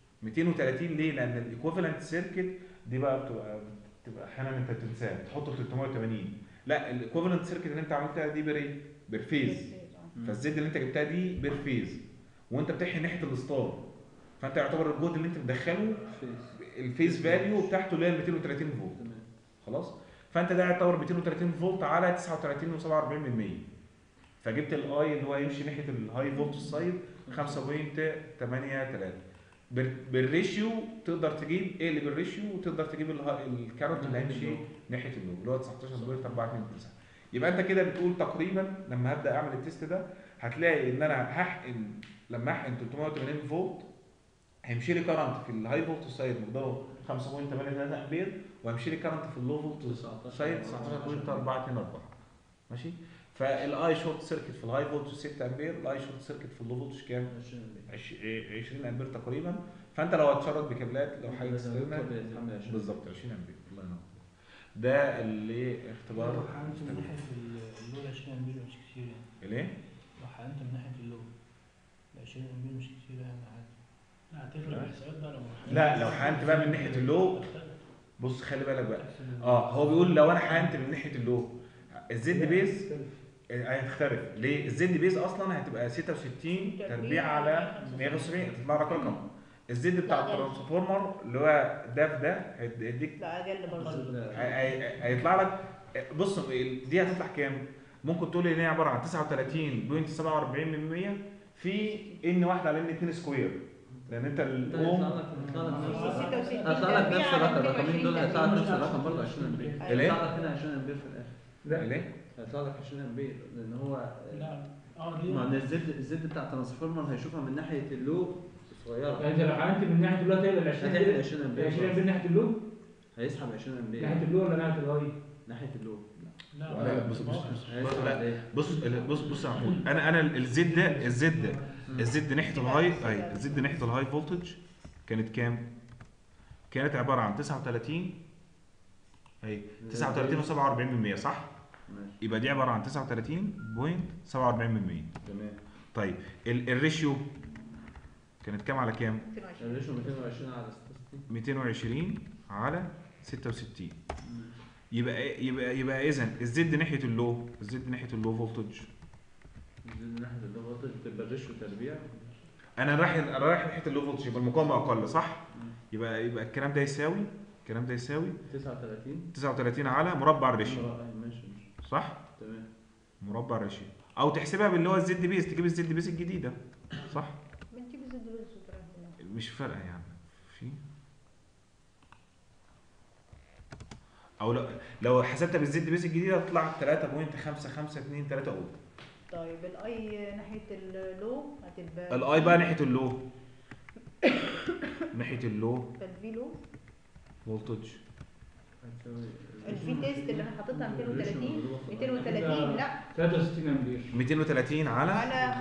A: 230 ليه؟ لان الايكوفالنت سيركت دي بقى بتبقى بتبقى احيانا انت بتنساها تحطه في 380 لا الايكوفالنت سيركت اللي انت عملتها دي بير بيرفيز فالزد اللي انت جبتها دي بيرفيز وانت بتحي ناحيه الستار فانت يعتبر الجهد اللي انت مدخله
E: فيس
A: الفيز فاليو بتاعته اللي هي 230 فولت
E: تمام
A: خلاص فانت ده يعتبر 230 فولت على 39 و47 من 100 فجبت الاي اللي هو يمشي ناحيه الهاي فولت سايد 5.83 بال- بالريشيو تقدر تجيب ايه اللي بالريشيو وتقدر تجيب الها- الكارنت اللي هيمشي ناحيه اللو اللي هو 19.429 يبقى انت كده بتقول تقريبا لما هبدا اعمل التيست ده هتلاقي ان انا هحقن لما احقن 380 فولت هيمشي لي كارنت في الهاي فولت سايد مقداره 5.83 امبير وهيمشي لي كارنت في اللو فولت سايد 19.424 ماشي فالاي شورت سيركت في الهاي فولتج 6 امبير الاي شورت سيركت في اللو فولتج كام 20 20 امبير تقريبا فانت لو هتشرط بكابلات لو حاجه تستخدمها بالظبط 20 امبير الله ينور ده اللي اختبار
C: لو حقنت من ناحية ال- اللو 20 امبير مش كتير يعني
A: ليه؟
C: لو حقنت من ناحية اللو 20 امبير مش كتير يعني عادي
D: هتفرق الحسابات بقى لو
A: لا لو حقنت بقى من ناحيه اللو بص خلي بالك بقى اه هو بيقول لو انا حقنت من ناحيه اللو الزد بيز هتختلف ليه الزد بيز اصلا هتبقى 66 تربيع على 175 تطلع لك رقم الزد بتاع
B: لا، ده-
A: الترانسفورمر اللي هو ده في ده هيديك
B: لا اقل برضه
A: هي- هي- هيطلع لك بص دي هتطلع كام؟ ممكن تقول لي ان هي عباره عن 39.47% في ان واحده على ان 2 سكوير لان انت
E: انت
A: الاوم
E: هيطلع لك هيطلع لك نفس
B: 66
E: هيطلع لك نفس
B: تربيع على
E: الرقم الرقمين دول
B: 22
E: هيطلع لك نفس
B: تربيع.
E: الرقم برضه 20 امبير
A: ليه؟
E: هيطلع لك هنا 20 امبير في الاخر
F: لا
A: ليه؟
E: هيطلع لك 20 امبير لان هو
D: لا اه دي
E: ما ان الزد الزد بتاع الترانسفورمر هيشوفها من ناحيه اللو صغيره
F: يعني انت لو عملت من ناحيه اللو هتقلب ال 20
E: هتعمل
F: امبير
E: 20
F: ال
E: امبير
F: 20 امبير ناحيه اللو
E: هيسحب 20 امبير
F: ناحيه اللو ولا ناحيه الهاي؟
E: ناحيه اللو
D: لا
A: لا، بص- بص-
E: هيسحب
A: لا.
E: عليه.
A: بص بص بص يا محمود انا انا الزد ده الزد ده الزد ناحيه الهاي اهي الزد ناحيه الهاي فولتج كانت كام؟ كانت عباره عن 39 اهي 39 و47% صح؟
E: ماشي
A: يبقى دي عباره عن 39.47%
E: تمام
A: طيب ال- الريشيو كانت كام على كام؟
B: 22.
E: الريشيو 220 على 66
A: 220 على 66 يبقى يبقى يبقى اذا الزد ناحيه اللو الزد ناحيه اللو فولتج
E: الزد ناحيه اللو فولتج تبقى الريشيو تربيع
A: انا رايح انا رايح ناحيه اللو فولتج يبقى المقاومه اقل صح؟ يبقى يبقى الكلام ده يساوي الكلام ده يساوي
E: 39
A: 39 على مربع الريشيو
E: ماشي ماشي
A: صح؟
E: تمام
A: مربع الريشيو او تحسبها باللي هو الزد بيس تجيب الزد بيس الجديده صح؟
B: بنجيب الزد بس وتروح.
A: مش فارقه يعني في او لو لو حسبتها بالزد بيس الجديده هتطلع 3.5523 اوم
B: طيب الاي ناحيه اللو هتبقى
A: الاي بقى ناحيه اللو ناحيه اللو
B: فالفي لو
A: فولتج
E: هتساوي
B: الفي تيست اللي انا حاططها 230
E: الريشيو
B: 230 لا
F: 63 امبير
A: 230 على
B: على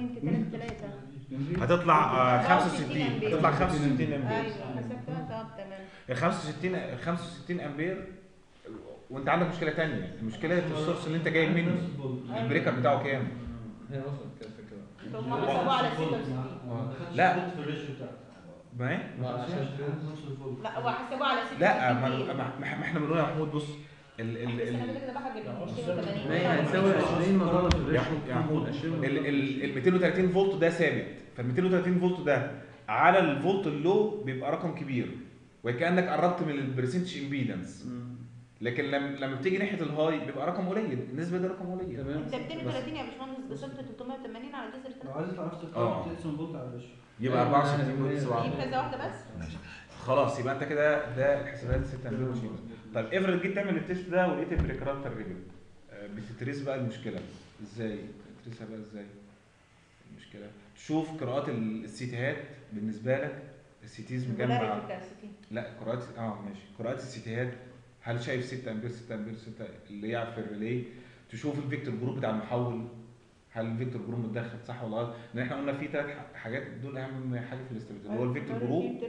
B: 5.33
A: هتطلع آه،
B: 65
A: 65
B: أمبير.
A: هتطلع 65 امبير
B: ايوه حسبتها طب تمام
A: ال 65 ال 65 امبير وانت عندك مشكله تانية المشكله في السورس اللي انت جايب منه البريكر بتاعه كام؟
E: هي وصلت كده الفكره
B: هم حسبوها على 66
A: لا.
C: في الريشيو بتاعك
A: ما هي؟
E: ما عشان
C: نص الفولت
B: لا هو حسبوها على 66
A: لا ما, ما, ما ما احنا بنقول يا محمود بص ال ال
B: بس انا
A: ال
B: كده كده بحاجه
D: لا،
B: ال
D: أصلاً
B: 280
E: ما هي هتساوي 20 مضروبه في
A: يا
E: الريشيو
A: محمود- يا محمود
E: 20
A: ال
E: مضروبة في
A: ال ال 230 فولت ده ثابت فال 230 فولت ده على الفولت اللو بيبقى رقم كبير وكانك قربت من البرسنتج امبيدنس
E: مم.
A: لكن لما لما بتيجي ناحيه الهاي بيبقى رقم قليل النسبه دي رقم قليل
E: تمام
B: انت 230 يا باشمهندس بصفر 380 على جذر
C: لو
B: 3
C: عايز تعرف
A: آه.
C: تقرا تقسم الفولت على الريشيو
A: يبقى
E: أيوة،
A: 64
E: أيوة.
A: سبعة.
B: دي كذا واحده بس
A: خلاص يبقى انت كده ده الحسابات 6 امبير وشيء طيب افرض جيت تعمل التيست ده ولقيت البريكرات تربت بتتريس بقى المشكله ازاي تدرسها بقى ازاي المشكله تشوف قراءات ال- السيتيهات بالنسبه لك السيتيز مجمع
B: البولاريتي بتاع الستين
A: لا قراءات اه ماشي قراءات السيتيهات هل شايف 6 امبير 6 امبير 6 اللي هي في الريلي تشوف الفيكتور جروب بتاع المحول هل الفيكتور جروب متدخل صح ولا غلط؟ لان احنا قلنا في ثلاث حاجات دول اهم حاجه في الاستابيليتي اللي هو الفيكتور جروب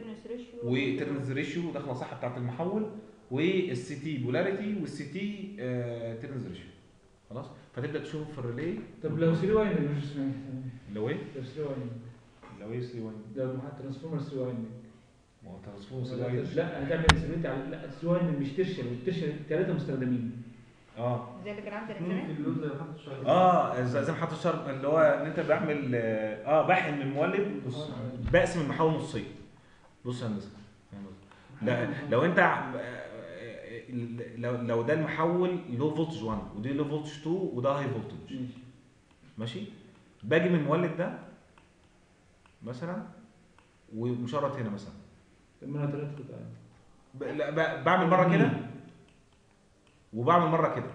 A: وترنز ريشيو داخله صح بتاعت المحول والسي تي بولاريتي والسي تي ترنز ريشيو خلاص فتبدا تشوف في الريلي
F: طب لو 3 وايند مش اسمها
A: لو ايه
F: لو 3 وايند
A: لو ايه سي 1
F: لو محط ترانسفورمر 3 وايند
A: ما هو ترانسفورم سي واي
F: لا هتعمل سيريتي على لا 3 وايند مش ترشل الترشل ثلاثه مستخدمين
A: اه
B: زي اللي كان عندنا
C: اثنين في
B: زمان
C: اللود زي ما حط الشغل
A: اه زي زي ما حط الشرط اللي هو ان انت بعمل اه آه، بحن من المولد بص بقسم المحول نصين بص يا هندسه لا لو انت ع- آه، لو لو ده المحول لو فولتج 1 ودي لو فولتج 2 وده هاي فولتج
F: ماشي
A: ماشي باجي من المولد ده مثلا ومشرط هنا مثلا
F: طب ما انا ثلاث قطع
A: ب- لا ب- بعمل مره كده وبعمل مره كده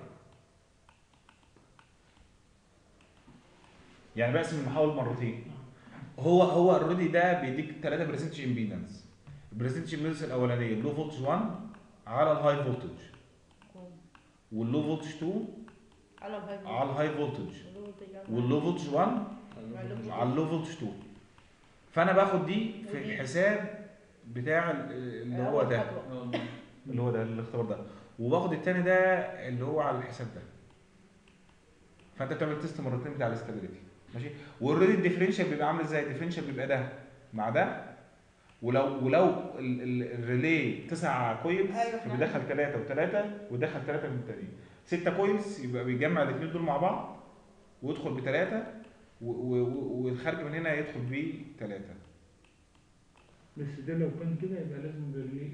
A: يعني بقسم المحول مرتين هو هو اوريدي ده بيديك 3 برسنتج امبيدنس البرسنتج امبيدنس الاولانيه اللو فولتج 1 على الهاي فولتج واللو فولتج 2
B: على الهاي
A: على الهاي فولتج واللو فولتج 1 على اللو فولتج 2 فانا باخد دي في
B: ودي.
A: الحساب بتاع ال- اللي هو ده اللي هو ده الاختبار ده وباخد التاني ده اللي هو على الحساب ده فانت بتعمل تيست مرتين بتاع الاستابيليتي ماشي واوريدي الديفرنشال بيبقى عامل ازاي الديفرنشال بيبقى ده مع ده ولو ولو ال- ال- الريلي تسع كويلز
B: أيوة، إحنا
A: فبيدخل ثلاثه وثلاثه ويدخل ثلاثه من التانيين ستة كويلز يبقى بيجمع الاثنين دول مع بعض ويدخل بثلاثه والخارج من هنا يدخل بثلاثه
F: بس ده لو كان كده يبقى لازم باللي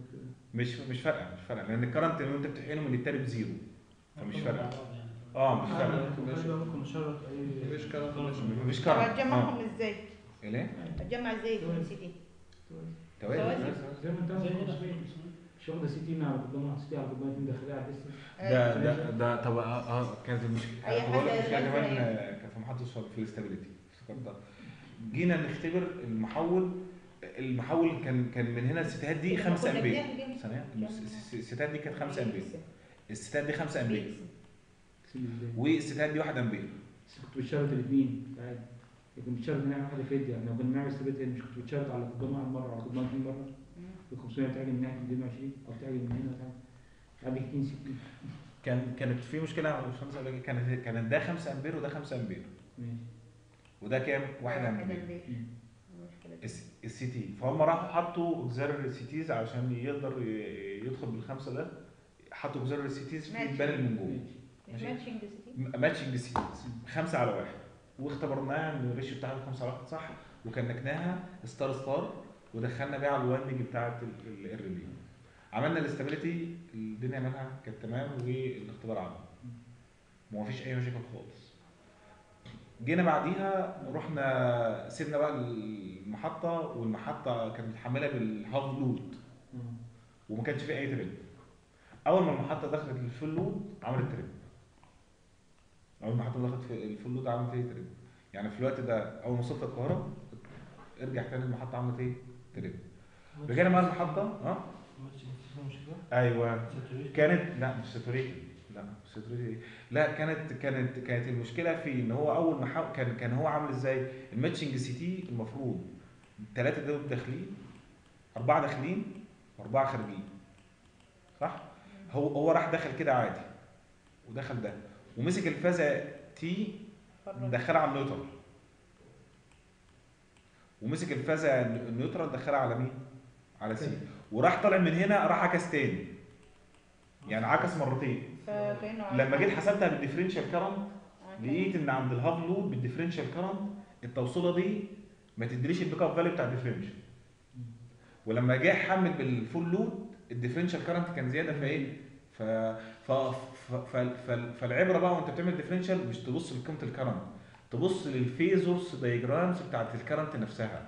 A: مش مش فارقه مش فارقه لان الكرنت اللي انت بتحقنه من التالي بزيرو فمش فارقه
D: يعني.
A: اه مش فارقه
C: ممكن ممكن نشرط اي
E: مفيش كلام ماشي.
A: مفيش
B: طب
A: كرنت اه
B: هتجمعهم ازاي؟
A: ليه؟
B: هتجمع ازاي اتنين سي دي؟
A: توازي
B: توازي.
F: زي ما انت
D: زي
F: عملت
D: هنا
F: مش- مش واخده سي تي على قدام سي تي على قدام اتنين داخليه على الديستنس
A: ده ده ده طب اه اه كانت المشكله
B: أي
A: أنا بقول لك
B: حاجة
A: المشكله
B: لازم
A: كمان
B: يعني.
A: آه، كانت في محطه الصوت في الاستابيليتي افتكرتها جينا نختبر المحول المحول كان كان من هنا الستات دي 5
B: كنا
A: امبير
B: بنعمل
A: ثانيه الستات دي كانت 5 امبير الستات دي 5 امبير
F: سيب ازاي
A: والستات دي 1 امبير
F: بس كنت بتشرط الاثنين عادي لكن بتشرط ان اعمل واحده فيديو يعني لو كنا بنعمل استبيت مش كنت بتشرط على قدام واحد مره على قدام اثنين مره ال 500 بتاعي من ناحيه 220 او بتاعي من هنا بتاعي عندك 2 سي تي
A: كان كانت في مشكله يا باشمهندس أقول لك، كانت كانت ده 5 امبير وده 5 امبير
F: ماشي
A: وده كام؟ 1 امبير
F: مم.
B: مشكلة.
A: السي تي فهم راحوا حطوا اوكزيلري سي تيز عشان يقدر ي- يدخل بالخمسه ده حطوا اوكزيلري سي تيز في
B: ماشي.
A: البانل من جوه
F: ماشي
B: مش
A: ماشي.
B: ماتشنج سي دي؟
A: ماتشنج سي تيز خمسه على واحد واختبرناها ان الريشيو بتاعها خمسه على واحد صح وكنكناها ستار ستار ودخلنا بيها على الواندنج بتاعت الريلي عملنا الاستابيليتي الدنيا منها كانت تمام والاختبار عمل وما فيش اي مشاكل خالص جينا بعديها رحنا سيبنا بقى المحطه والمحطه كانت متحمله بالهاف لود
F: آه.
A: وما كانش فيه اي تريب اول ما المحطه دخلت الفول لود عملت تريب اول ما المحطه دخلت في الفول لود عملت ايه تريب يعني في الوقت ده اول ما وصلت القاهره ارجع تاني المحطه عملت ايه تريب رجعنا بقى المحطه اه
C: مش كده؟
A: ايوه
C: Saturation.
A: كانت لا مش ساتوريتد لا مش ساتوريتد لا كانت كانت كانت المشكله في ان هو اول ما حاول كان كان هو عامل ازاي الماتشنج سي تي المفروض ثلاثه دول داخلين اربعه داخلين واربعه خارجين صح هو هو راح دخل كده عادي ودخل ده ومسك الفازه تي
B: بره.
A: دخلها على النيوترال ومسك الفازه النيوترال دخلها على مين على سي وراح طالع من هنا راح عكس تاني يعني عكس مرتين
B: فكأنه عايز-
A: لما جيت حسبتها بالديفرنشال كرنت
B: عايز-
A: لقيت ان عند الهاف لود بالديفرنشال كرنت التوصيله دي ما تدريش البيك اب فاليو بتاع الديفرنشال ولما جه يحمل بالفول لود الديفرنشال كرنت كان زياده فايه ف... ف... ف... ف... ف... فالعبره بقى وانت بتعمل ديفرنشال مش تبص لقيمه الكرنت تبص للفيزورس دايجرامز بتاعت الكرنت نفسها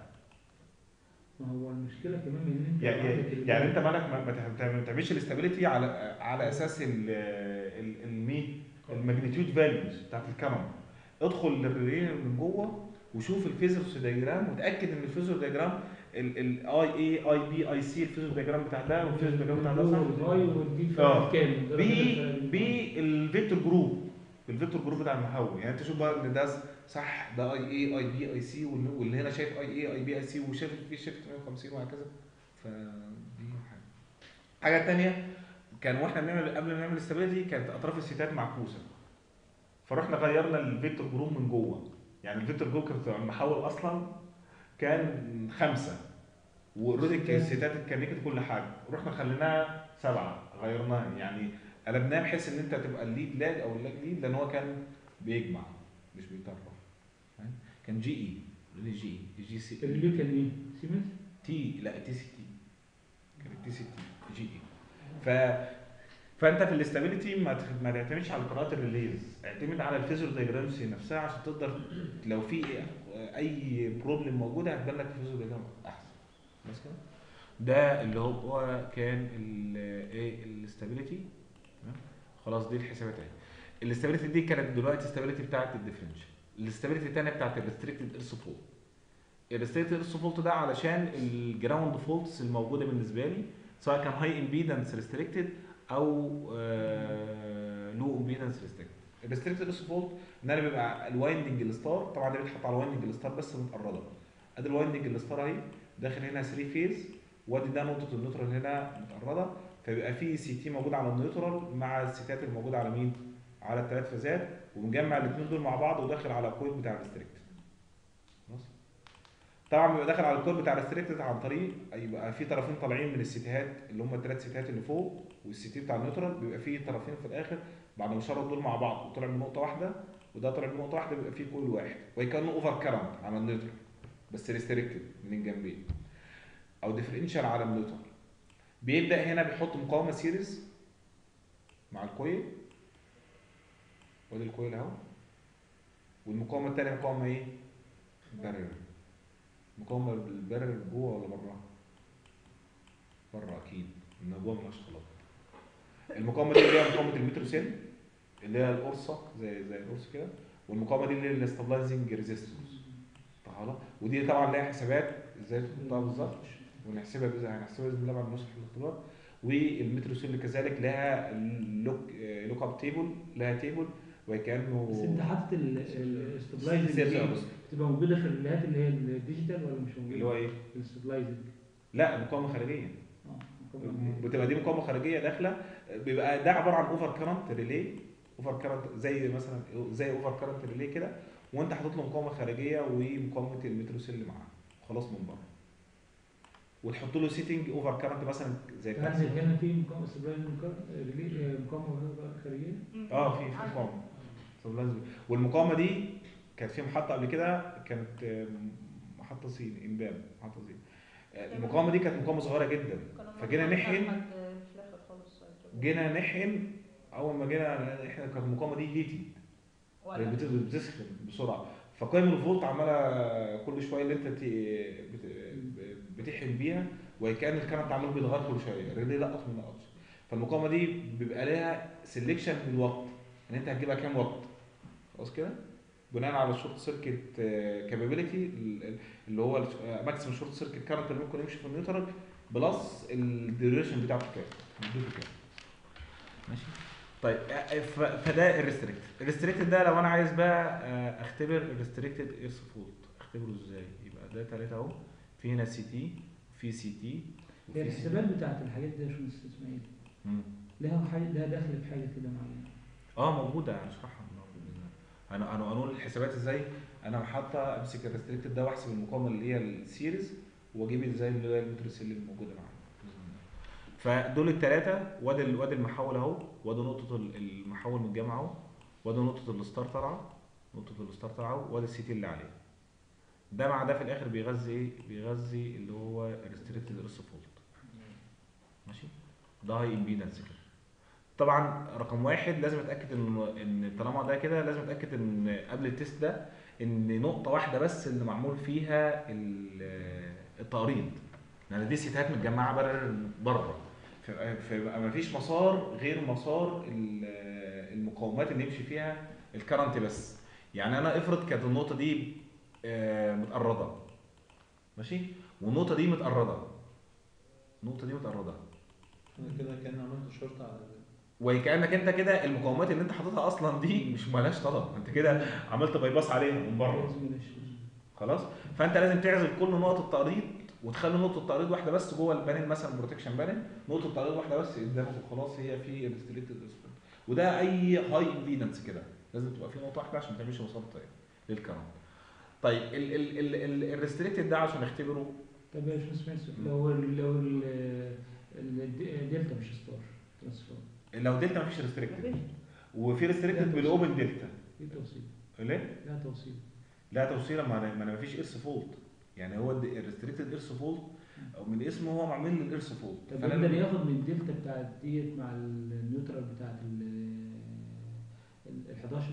F: ما هو المشكله كمان ان انت
A: يعني
F: عندك ال-
A: يعني انت مالك ما- ما تع- ما تعملش الاستابيليتي على على اساس ال ال المين الماجنتيود فاليوز بتاعت الكرنت ادخل للريلين من جوه وشوف الفيزرز دايجرام وتاكد ان الفيزر دايجرام الاي اي اي بي اي سي الفيزر دايجرام بتاع ده والفيزر دايجرام بتاع ده صح
F: والاي والدي
A: اه.
F: فاهم كام ده
A: بي
F: الفرق.
A: بالفيكتور جروب الفيكتور جروب بتاع المحول يعني انت شوف بقى ان ده صح ده اي اي اي بي اي سي واللي هنا شايف اي اي اي بي اي سي وشايف في شيفت 150 وهكذا فدي حاجه حاجه تانية كان واحنا بنعمل قبل ما نعمل استابيليتي كانت اطراف السيتات معكوسه فرحنا غيرنا الفيكتور جروب من جوه يعني الفيكتور جروب كان بتاع المحول اصلا كان خمسه واوريدي السيتات اتكنكت كل حاجه رحنا خليناها سبعه غيرناها يعني قلبناه بحيث ان انت تبقى الليد لاج او اللاج ليد لان هو كان بيجمع مش بيطرف فاهم؟ كان جي اي جي اي الجي سي
F: الريلي كان ايه؟ سيمنز؟
A: تي لا تي سي تي كانت تي سي تي جي اي ف فانت في الاستابيليتي ما تخ- ما تعتمدش على قراءات الريليز اعتمد على الفيزور دايجرامز نفسها عشان تقدر لو في اي بروبلم موجوده هتبان لك الفيزور دايجرام احسن بس كده ده اللي هو كان ال- ايه الاستابيليتي خلاص دي الحسابات اهي الاستابيليتي دي كانت دلوقتي الاستابيليتي بتاعت الديفرنشال الاستابيليتي الثانيه بتاعت الريستريكتد ايرث فولت الريستريكتد ايرث فولت ده علشان الجراوند فولتس الموجوده بالنسبه لي سواء كان هاي امبيدنس ريستريكتد او لو امبيدنس ريستريكتد الريستريكتد ايرث فولت ان انا بيبقى الوايندنج الستار طبعا ده بيتحط على الوايندنج الستار بس متقرده ادي الوايندنج الستار اهي داخل هنا 3 فيز وادي ده نقطه النيوترال هنا متقرده فبيبقى في سي تي موجود على النيوترال مع السيتات الموجوده على مين؟ على الثلاث فازات ومجمع الاثنين دول مع بعض وداخل على الكويل بتاع الريستريكتد خلاص طبعا بيبقى داخل على الكويل بتاع الريستريكتد عن طريق يبقى في طرفين طالعين من السيتيهات اللي هم الثلاث سيتيهات اللي فوق والسيتي بتاع النيوترال بيبقى في طرفين في الاخر بعد ما شرط دول مع بعض وطلع من نقطه واحده وده طالع بنقطه واحده بيبقى فيه كويل واحد وكانه اوفر كرنت على النيوترال بس ريستريكتد من الجنبين او ديفرنشال على النيوترال بيبدا هنا بيحط مقاومه سيريز مع الكويل وادي الكويل اهو والمقاومه الثانيه مقاومه ايه؟ بارير مقاومه بالبارير جوه ولا بره؟ بره اكيد ان جوه ملهاش خلاط المقاومه دي اللي هي مقاومه المترو سيل اللي هي القرصه زي زي القرص كده والمقاومه دي اللي هي الاستابلايزنج ريزيستنس خلاص ودي طبعا لها حسابات ازاي تحطها بالظبط ونحسبها باذن هنحسبها باذن الله بعد نسخه الاختبار والمترو سيل كذلك لها لوك لوك اب تيبل لها تيبل وكانه
F: بس انت حاطط الاستابلايزنج
A: سيرز
F: دي
A: أبس.
F: بتبقى موجوده في الريلات اللي هي الديجيتال ولا مش موجوده؟
A: اللي هو ايه؟
F: الاستابلايزنج
A: لا مقاومه خارجيه
F: اه مقاومة.
A: بتبقى دي مقاومه خارجيه داخله بيبقى ده عباره عن اوفر كرنت ريلي اوفر كرنت زي مثلا زي اوفر كرنت ريلي كده وانت حاطط له مقاومه خارجيه ومقاومه المترو سيل معاه خلاص من بره وتحط له سيتنج اوفر كرنت مثلا زي
F: هل
A: بتاع
F: هنا في مقاومه استابلايزنج ريلي مقاومه خارجيه؟
A: اه في في مقاومه طب لازم والمقاومه دي كانت في محطه قبل كده كانت آه، محطه صين امباب محطه صين آه، المقاومه دي كانت مقاومه صغيره جدا فجينا نحقن جينا نحقن اول ما جينا احنا كانت المقاومه دي ليتي بت- بتسخن بسرعه فقيم الفولت عماله كل شويه اللي انت ت- بت- بتحقن بيها وكان الكرنت عمال بيتغير كل شويه الريلي لقط من لقط فالمقاومه دي بيبقى لها سelection بالوقت ان انت هتجيبها كام وقت خلاص كده بناء على الشورت سيركت كابابيلتي اللي هو ماكسيمم شورت سيركت كارنت اللي ممكن يمشي في النيوترال بلس الديوريشن بتاعته كام مدته كام ماشي طيب آه، ف- فده الريستريكتد الريستريكتد ده لو انا عايز بقى آه، اختبر الريستريكتد ايرث فولت اختبره ازاي يبقى ده ثلاثة اهو في هنا سي تي في سي تي
F: هي الحسابات بتاعت الحاجات دي يا باشمهندس اسماعيل
A: مم.
F: لها حاجه لها دخل في حاجه كده معينه
A: اه موجوده هنشرحها النهارده باذن الله انا انا هنقول الحسابات ازاي انا حاطه امسك الريستريكتد ده واحسب المقاومه اللي هي السيريز واجيب ازاي اللي هي المترس اللي موجوده معايا بإذن الله. فدول الثلاثه وادي ال- وادي المحول اهو وادي نقطه ال- المحول من الجامعه اهو وادي نقطه الستار طالعه نقطه الستار طالعه اهو وادي السي تي اللي عليه ده مع ده في الاخر بيغذي ايه بيغذي اللي هو الريستريكتد اس فولت ماشي ده هاي امبيدنس كده طبعا رقم واحد لازم اتاكد ان ان طالما ده كده لازم اتاكد ان قبل التيست ده ان نقطه واحده بس اللي معمول فيها ال- التقريض لان دي سيتات متجمعه بره بره فيبقى مفيش مسار غير مسار ال- المقاومات اللي يمشي فيها الكرنت بس يعني انا افرض كانت النقطه دي آه، متقرضه ماشي والنقطه دي متقرضه النقطه دي متقرضه
E: انا كده كان عملت شرط على ال-
A: وكانك انت كده المقاومات اللي انت حاططها اصلا دي مش مالهاش طلب انت كده عملت باي باس عليها من بره
F: لازم يمشي.
A: خلاص فانت لازم تعزل كل نقط التقريض وتخلي نقطه تقريض واحده بس جوه البانل مثلا بروتكشن بانل نقطه تقريض واحده بس قدامك وخلاص هي في ريستريكتد اسفل وده اي هاي امبيدنس كده لازم تبقى في نقطه واحده عشان ما تعملش مسار طيب للكرنت طيب ال ال ال ال الريستريكتد ده عشان نختبره
F: طب يا باشمهندس اسماعيل لو ال- لو ال- ال- الدلتا مش ستار ترانسفور
A: لو دلتا مفيش ريستريكتد
B: مفيش
A: وفي ريستريكتد بالاوبن دلتا
F: في توصيل
A: ليه؟
F: لا توصيل
A: لا توصيله ما انا ما انا مفيش ايرث فولت يعني هو الريستريكتد ايرث فولت او من اسمه هو معمول للايرث فولت
F: طب
A: فأنا
F: يقدر
A: لما-
F: ياخد من الدلتا بتاعت ديت مع النيوترال بتاعت ال ال 11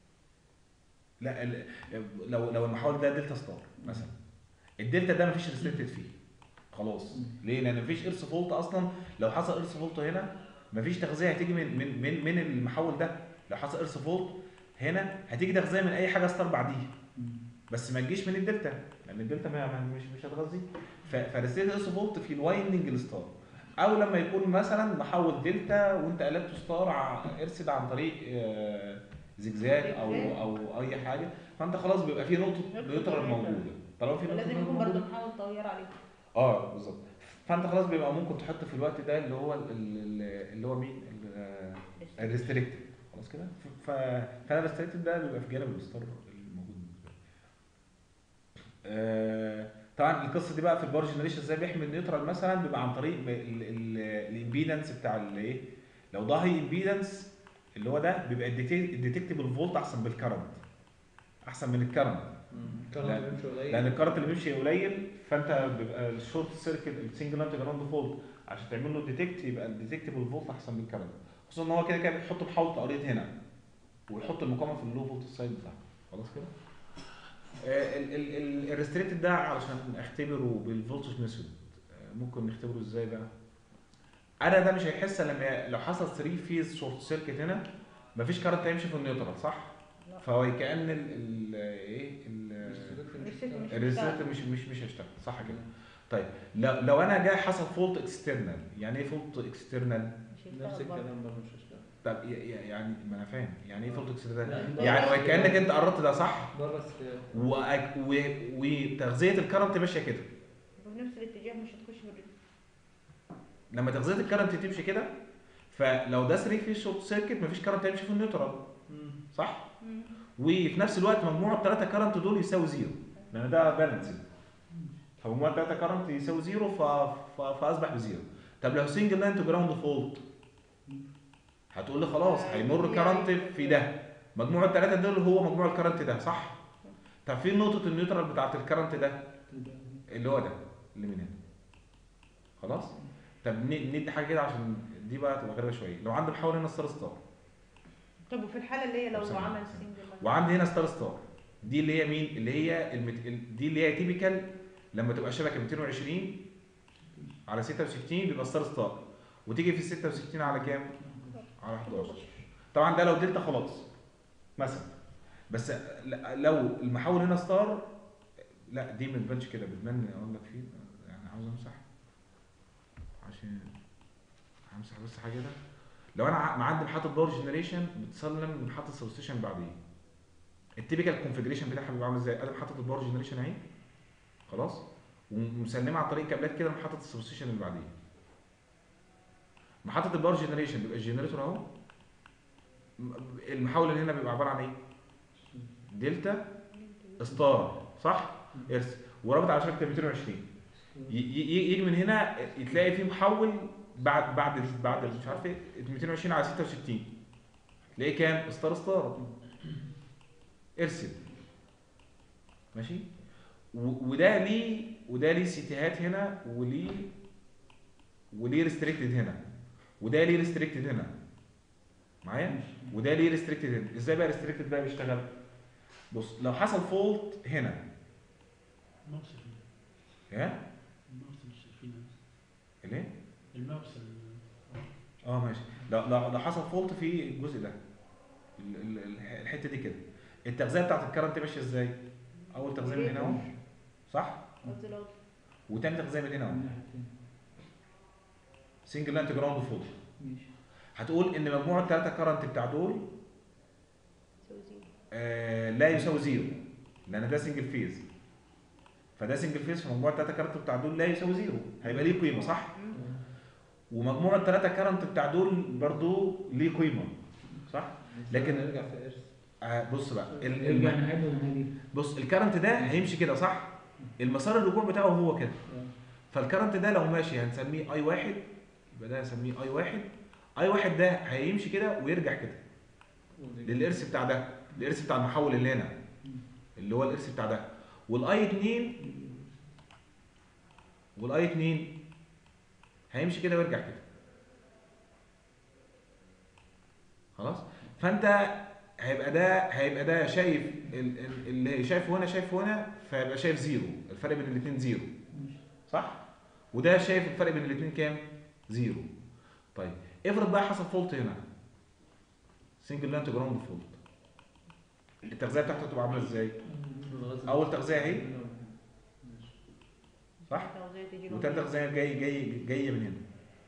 A: لا ال- لو لو المحاول ده دلتا ستار مثلا الدلتا ده مفيش ريستريكتد فيه خلاص ليه لان مفيش ايرث فولت اصلا لو حصل ايرث فولت هنا مفيش تغذيه هتيجي من من من من المحول ده لو حصل ايرث فولت هنا هتيجي تغذيه من اي حاجه ستار بعديها بس ما تجيش من الدلتا لان الدلتا ما ما- مش مش هتغذيه فريستريكتد ايرث فولت في الوايندنج الستار او لما يكون مثلا محول دلتا وانت قلبته ستار ع- ارسل عن طريق آه، زجزاج او او اي حاجه فانت خلاص بيبقى في نقطه نيوترال موجوده طالما في نقطه
B: لازم
A: نيوترال
B: يكون برضه
A: موجوده
B: محاول تغير عليه
A: اه بالظبط فانت خلاص بيبقى ممكن تحط في الوقت ده اللي هو ال- ال- اللي هو مين الريستريكتد خلاص كده ف- ف- فانا الريستريكتد ده بيبقى في جانب الستار الموجود بالنسبه لي آه، طبعا القصه دي بقى في الباور جنريشن ازاي بيحمل نيوترال مثلا بيبقى عن طريق الامبيدنس بتاع الايه لو ده هاي امبيدنس اللي هو ده بيبقى الديتكتبل فولت احسن بالكرنت احسن من الكرنت
E: الكرنت
A: لا.
E: بيمشي قليل
A: لان الكرنت اللي بيمشي قليل فانت بيبقى الشورت سيركت السنجل لانت جراوند فولت عشان تعمل له ديتكت يبقى الديتكتبل فولت احسن من الكرنت خصوصا ان هو كده كده بيحط محاولة تقريط هنا ويحط المقاومه في اللو فولت سايد بتاعه خلاص كده الريستريكتد ده علشان اختبره بالفولتج ميثود ممكن نختبره ازاي بقى انا ده مش هيحس إلا لما لو حصل 3 فيز شورت سيركت هنا مفيش كارنت هيمشي في النيوترال صح
B: لا.
A: فهو كان ال ال ايه ال
B: الريستريكت مش
A: الريزلت مش مش مش هيشتغل صح كده طيب لو لو انا جاي حصل فولت اكسترنال يعني ايه فولت اكسترنال
B: مش
E: نفس
B: هيشتغل برضه.
E: الكلام برضه مش هيشتغل
A: طب ي- ي- يعني ما انا فاهم يعني ايه فولت اكسترنال
E: لا،
A: يعني هو كانك انت قربت ده صح
E: بره السياق
A: وأك- و- وتغذيه الكرنت ماشيه كده
B: بنفس الاتجاه مش هتخش في الريستريكت
A: لما تغذيه الكرنت تمشي كده فلو ده 3 في شورت سيركت مفيش كرنت هيمشي في النيوترال صح وفي نفس الوقت مجموع الثلاثه كرنت دول يساوي زيرو لان ده بالانسنج فمجموع الثلاثه كرنت يساوي زيرو ف... ف... فاصبح بزيرو طب لو سنجل لاين تو جراوند فولت هتقول لي خلاص هيمر كرنت في ده مجموع الثلاثه دول هو مجموع الكرنت ده صح طب فين نقطه النيوترال بتاعت الكرنت ده اللي هو ده اللي من هنا خلاص طب ن- ندي حاجه كده عشان دي بقى تبقى غريبه شويه لو عندي محاور هنا ستار ستار
B: طب وفي الحاله اللي هي لو
A: ثانية،
B: عمل
A: ثانية.
B: سنجل
A: وعندي هنا ستار ستار دي اللي هي مين اللي هي المت... ال- دي اللي هي تيبيكال لما تبقى شبكه 220 على 66 بيبقى ستار ستار وتيجي في 66 على كام على 11 طبعا ده لو دلتا خلاص مثلا بس ل- لو المحول هنا ستار لا دي ما تبانش كده بتبان اقول لك فيه يعني عاوز امسح عشان همسح بس حاجه كده لو انا ع- معدي محطه باور جنريشن بتسلم لمحطه سبستيشن بعديه التيبيكال كونفجريشن بتاعها بيبقى عامل ازاي؟ ادي محطه الباور جنريشن اهي خلاص ومسلمه عن طريق كابلات كده لمحطه السبستيشن اللي بعديه محطه الباور جنريشن بيبقى الجنريتور اهو م- المحول اللي هنا بيبقى عباره عن ايه؟ دلتا ستار صح؟ ارس ورابط على شبكه 220 ي- ي- يجي من هنا تلاقي في محول بعد بعد بعد مش عارف ايه 220 على 66 تلاقيه كام؟ ستار ستار ارسل ماشي و- وده ليه وده ليه سيتيهات هنا وليه وليه ريستريكتد هنا وده ليه ريستريكتد هنا معايا وده ليه ريستريكتد هنا ازاي بقى ريستريكتد بقى بيشتغل بص لو حصل فولت هنا
D: الموصل
A: ها
D: الموصل مش شايفينه
A: ليه
D: الموصل
A: اه ماشي لو لو لو حصل فولت في الجزء ده ال- ال- ال- الحته دي كده التغذيه بتاعت الكرنت ماشيه ازاي اول تغذيه من هنا اهو صح
B: قصدي لو
A: وتاني تغذيه من هنا اهو
F: الناحية التانية.
A: سنجل لانت جراوند فولت
F: ماشي
A: هتقول ان مجموع الثلاثه كرنت بتاع دول
B: تساوي زيرو
A: آه لا يساوي زيرو لان ده سنجل فيز فده سنجل فيز فمجموع الثلاثه كرنت بتاع دول لا يساوي زيرو هيبقى ليه قيمه صح
B: مم.
A: ومجموع الثلاثه كرنت بتاع دول برضو ليه قيمه صح لكن-
E: نرجع في ارث
A: آه بص بقى ال-
F: ارجع
A: الم-
F: نعيد ولا نعيد
A: بص الكرنت ده هيمشي كده صح المسار الرجوع بتاعه هو كده فالكرنت ده لو ماشي هنسميه اي واحد يبقى ده هنسميه اي واحد اي واحد ده هيمشي كده ويرجع كده للارث بتاع ده الارث بتاع المحول اللي هنا اللي هو الارث بتاع ده والاي 2 والاي 2 هيمشي كده ويرجع كده خلاص فانت هيبقى ده هيبقى ده شايف ال- ال- اللي شايفه هنا شايفه هنا فيبقى شايف زيرو الفرق بين الاثنين زيرو صح وده شايف الفرق بين الاثنين كام زيرو طيب افرض بقى حصل فولت هنا سنجل لانت جراوند فولت التغذيه بتاعته تبقى عامله ازاي اول تغذيه اهي صح
B: تغذية تيجي من
A: وتالت تغذيه جاي جاي جايه من هنا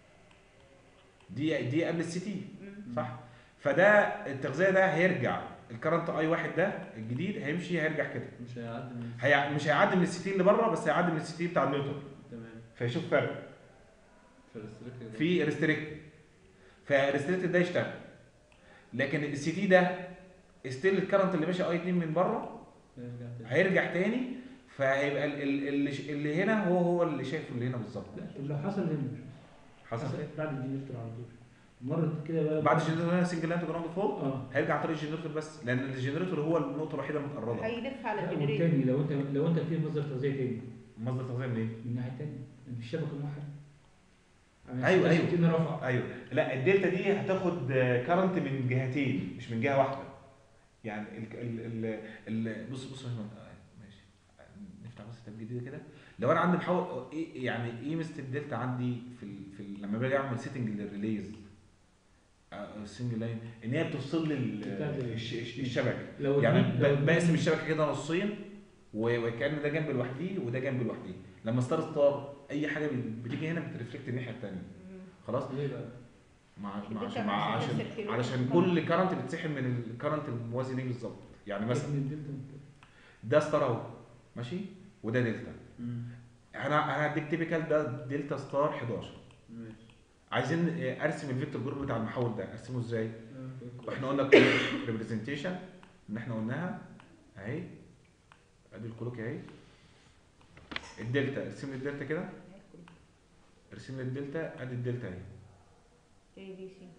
A: دي دي قبل السي تي
B: مم.
A: صح فده التغذيه ده هيرجع الكرنت اي واحد ده الجديد هيمشي هيرجع كده
E: مش هيعدي من
A: هي... مش هيعدي من السي تي اللي بره بس هيعدي من السي تي بتاع النيوتن
E: تمام
A: فيشوف فرق
E: في الريستريكت
A: في ريستريكت فالريستريكت ده يشتغل لكن السي تي ده ستيل الكرنت اللي ماشي اي 2 من بره
E: هيرجع تاني
A: هيرجع تاني فهيبقى ال- ال- اللي, ش- اللي هنا هو هو اللي شايفه اللي هنا بالظبط
F: لا طب لو حصل هنا
A: حصل ايه؟
F: بعد الجنريتور على طول مرت كده بقى
A: بعد الجنريتور هنا سنجل لاين جراوند فولت
F: اه
A: هيرجع عن طريق الجنريتور بس لان الجنريتور هو النقطه الوحيده المتقربه
B: هيلف على
F: لا،
B: الجنريتور
F: والتاني لو انت لو انت في مصدر تغذيه تاني
A: مصدر تغذيه منين؟
F: من الناحيه التانيه في الشبكه الموحده يعني
A: أيوة، أيوة.
F: 60 رفع
A: ايوه لا الدلتا دي هتاخد كارنت من جهتين مش من جهه واحده يعني ال ال ال ال بص بص يا باشمهندس. آه، ماشي نفتح بس تاب جديده كده لو انا عندي بحاول ايه يعني ايه ميزه الدلتا عندي في ال في ال لما باجي اعمل سيتنج للريليز السنجل لاين ان هي بتفصل لي ال-
F: بتاعت ال-
A: الش- الش- الشبكه
F: لو
A: يعني
F: اتنين- لو
A: ب- بقسم
F: اتنين-
A: الشبكه كده نصين و- وكان ده جنب لوحديه وده جنب لوحديه لما ستار ستار اي حاجه بتيجي هنا بترفلكت الناحيه الثانيه خلاص
E: ليه بقى؟
A: مع
B: الدلتا
A: مع عشان
B: عشان
A: مع عشان
B: نفس الكيلو.
A: علشان كل كرنت بتسحب من الكرنت الموازي ليه بالظبط يعني مثلا
F: من الدلتا
A: ده ستار اهو ماشي وده دلتا
E: مم.
A: انا انا هديك تيبيكال ده دلتا ستار 11
E: ماشي
A: عايزين ارسم الفيكتور جروب بتاع المحول ده ارسمه ازاي
E: آه،
A: واحنا قلنا ريبريزنتيشن ان احنا قلناها اهي ادي الكلوك اهي الدلتا ارسم لي الدلتا كده ارسم لي الدلتا ادي الدلتا اهي
B: اي بي سي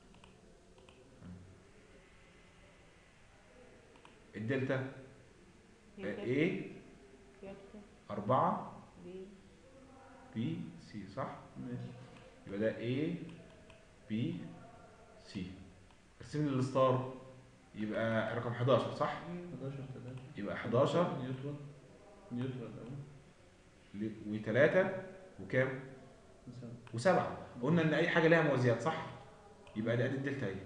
A: الدلتا
B: هي كده.
A: A
B: كده.
A: 4
B: بي.
A: B C صح؟
E: ماشي
A: يبقى ده A B C ارسم لي الستار يبقى رقم 11 صح؟
E: 11 3
A: يبقى 11
E: نيوترال نيوترال اهو
A: و3 وكام؟
E: مثلا
A: وسبعة قلنا ان اي حاجه لها موازيات صح يبقى دي ادي الدلتا اهي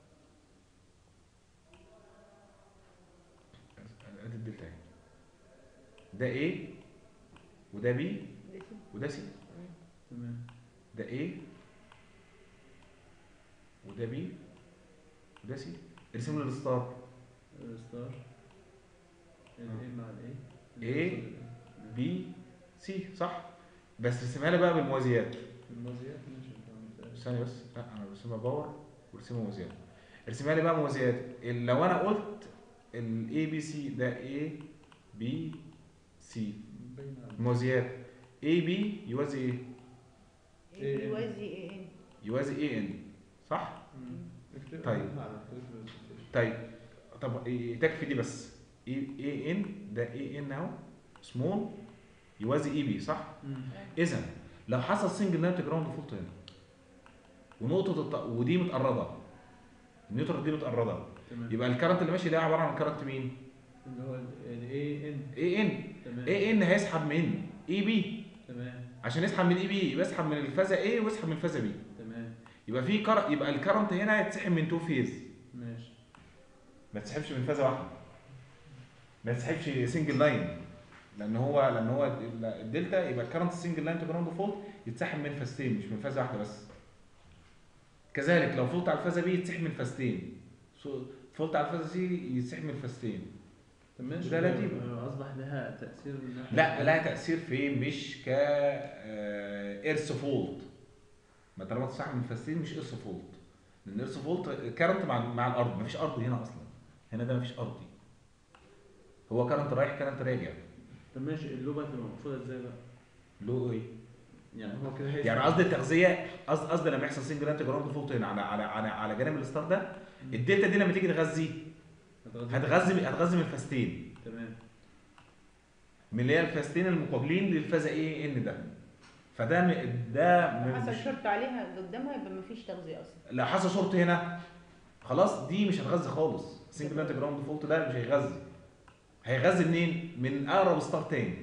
A: ادي الدلتا اهي ده A وده B
B: بي سي.
A: وده C
E: تمام
A: ده A وده B وده C ارسم لي الستار
E: ستار الاي مع الاي
A: A B C صح بس ارسمها لي بقى بالموازيات
E: الموازيات ماشي تمام.
A: ثانية بس لا انا برسمها باور ورسمها موازيات ارسمها لي بقى موازيات ال- لو انا قلت ال A B C ده A B C
E: باين على
A: موازيات A B يوازي ايه؟
B: اي بي يوازي اي ان
A: يوازي A N صح؟
E: مم. اكتب
A: طيب.
E: على الكود presentation.
A: طيب طب إيه تكفي دي بس A A N ده A N اهو سمول يوازي A B صح؟
E: مم.
A: اذا لو حصل سنجل نايت جراوند فولت هنا ونقطة الط... ودي متقرضة النيوترال دي متقرضة
E: تمام
A: يبقى الكرنت اللي ماشي ده عبارة عن كرنت مين؟
E: اللي هو الاي ان
A: اي ان
E: تمام
A: اي ان هيسحب من اي بي
E: تمام
A: عشان يسحب من اي بي يبقى يسحب من الفازة اي ويسحب من الفازة بي
E: تمام
A: يبقى في كر... يبقى الكرنت هنا هيتسحب من تو فيز
E: ماشي
A: ما تسحبش من فازة واحدة ما تسحبش سنجل لاين لان هو لان هو ال- الدلتا يبقى الكرنت سنجل لاين تو جراوند فولت يتسحب من فازتين مش من فازة واحدة بس كذلك لو فولت على الفازة بي يتسحب من فازتين سو- فولت على الفازة سي يتسحب من فازتين
E: طب ماشي
A: ده لاتيب.
E: آه، اصبح لها تاثير من ناحيه
A: لا لها تاثير فين مش ك ايرث فولت ما طالما تسحب من فاستين مش ايرث فولت لان ايرث فولت كارنت مع مع الارض مفيش ارض هنا اصلا هنا ده مفيش ارضي هو كارنت رايح كارنت راجع
E: طب ماشي اللوبه تبقى مقفوله ازاي بقى؟
A: له ايه
E: يعني هو كده هيسمع.
A: يعني قصدي التغذيه قصدي قصدي لما يحصل سنجل انت جراوند فولت هنا على على على, على جانب الستار ده الدلتا دي لما تيجي تغذي
E: هتغذي-
A: هتغذي هتغذي من الفاستين
E: تمام
A: من اللي هي الفاستين المقابلين للفازه ايه ان ده فده م- ده
B: لو
A: م-
B: حصل
A: مش-
B: شرط عليها قدامها يبقى مفيش تغذية اصلا
A: لو حصل شورت هنا خلاص دي مش هتغذي خالص سنجل انت جراوند فولت ده مش هيغذي هيغذي منين من اقرب ستار تاني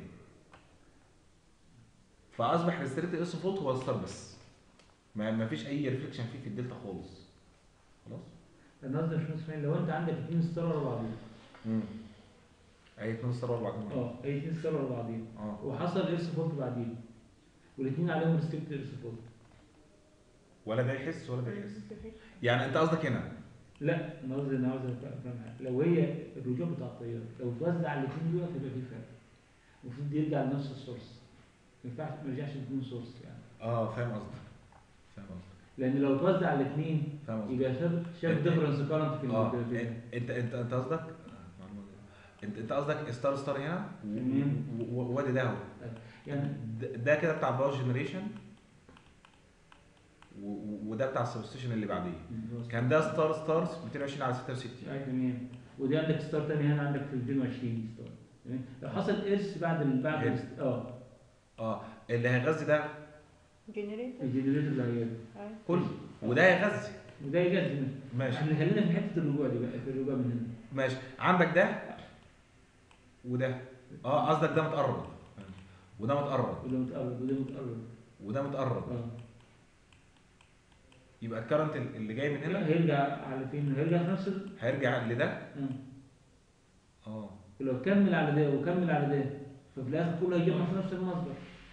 A: فاصبح ريستريكت اس فولت هو الستار بس ما ما فيش اي ريفليكشن فيه في الدلتا خالص خلاص
F: انا قصدي يا باشمهندس اسماعيل لو انت عندك اثنين ستار ورا بعضين
A: امم اي اتنين ستار ورا بعضهم
F: اه اي اثنين ستار ورا بعضين
A: اه
F: وحصل ايرث فولت بعدين والاثنين عليهم ريستريكت ايرث فولت
A: ولا ده يحس ولا ده يحس يعني انت قصدك هنا
F: لا انا قصدي انا عاوز افهم حاجه لو هي الرجوع بتاع التيار لو توزع على الاثنين دول هيبقى في فرق المفروض يرجع لنفس السورس ما ينفعش ما يرجعش لاثنين سورس يعني
A: اه فاهم قصدك فاهم قصدك
F: لان لو توزع على الاثنين
A: فاهم قصدك
F: يبقى شاف شاف
A: انت-
F: ديفرنس كارنت في
A: اه
F: ال- في-
A: انت انت انت قصدك آه، معلومة دي. انت انت قصدك ستار ستار هنا و-
F: تمام.
A: و- و- وادي ده اهو
F: يعني
A: ده- ده كده بتاع باور جنريشن ده بتاع السبستيشن اللي بعديه كان ده ستار ستارز 220 على 66
F: اي تمام ودي عندك ستار تاني هنا عندك في 220 ستار تمام لو حصل ارث بعد ال بعد ال-
A: إرث.
F: اه
A: اه اللي هيغذي ده
B: جنريتور
F: الجنريتور اللي هيجي
A: كله وده هيغذي
F: وده يجذب
A: ماشي
F: احنا خلينا في حته الرجوع دي بقى في الرجوع من هنا
A: ماشي عندك ده وده اه قصدك ده متقرب وده متقرب
F: وده متقرب وده متقرب
A: وده متقرب
F: اه
A: يبقى الكرنت اللي جاي من هنا
F: هيرجع على فين؟ هيرجع في نفس ال...
A: هيرجع لده
F: آه.
A: اه
F: ولو كمل على ده وكمل على ده ففي الاخر كله هيجمع في نفس المصدر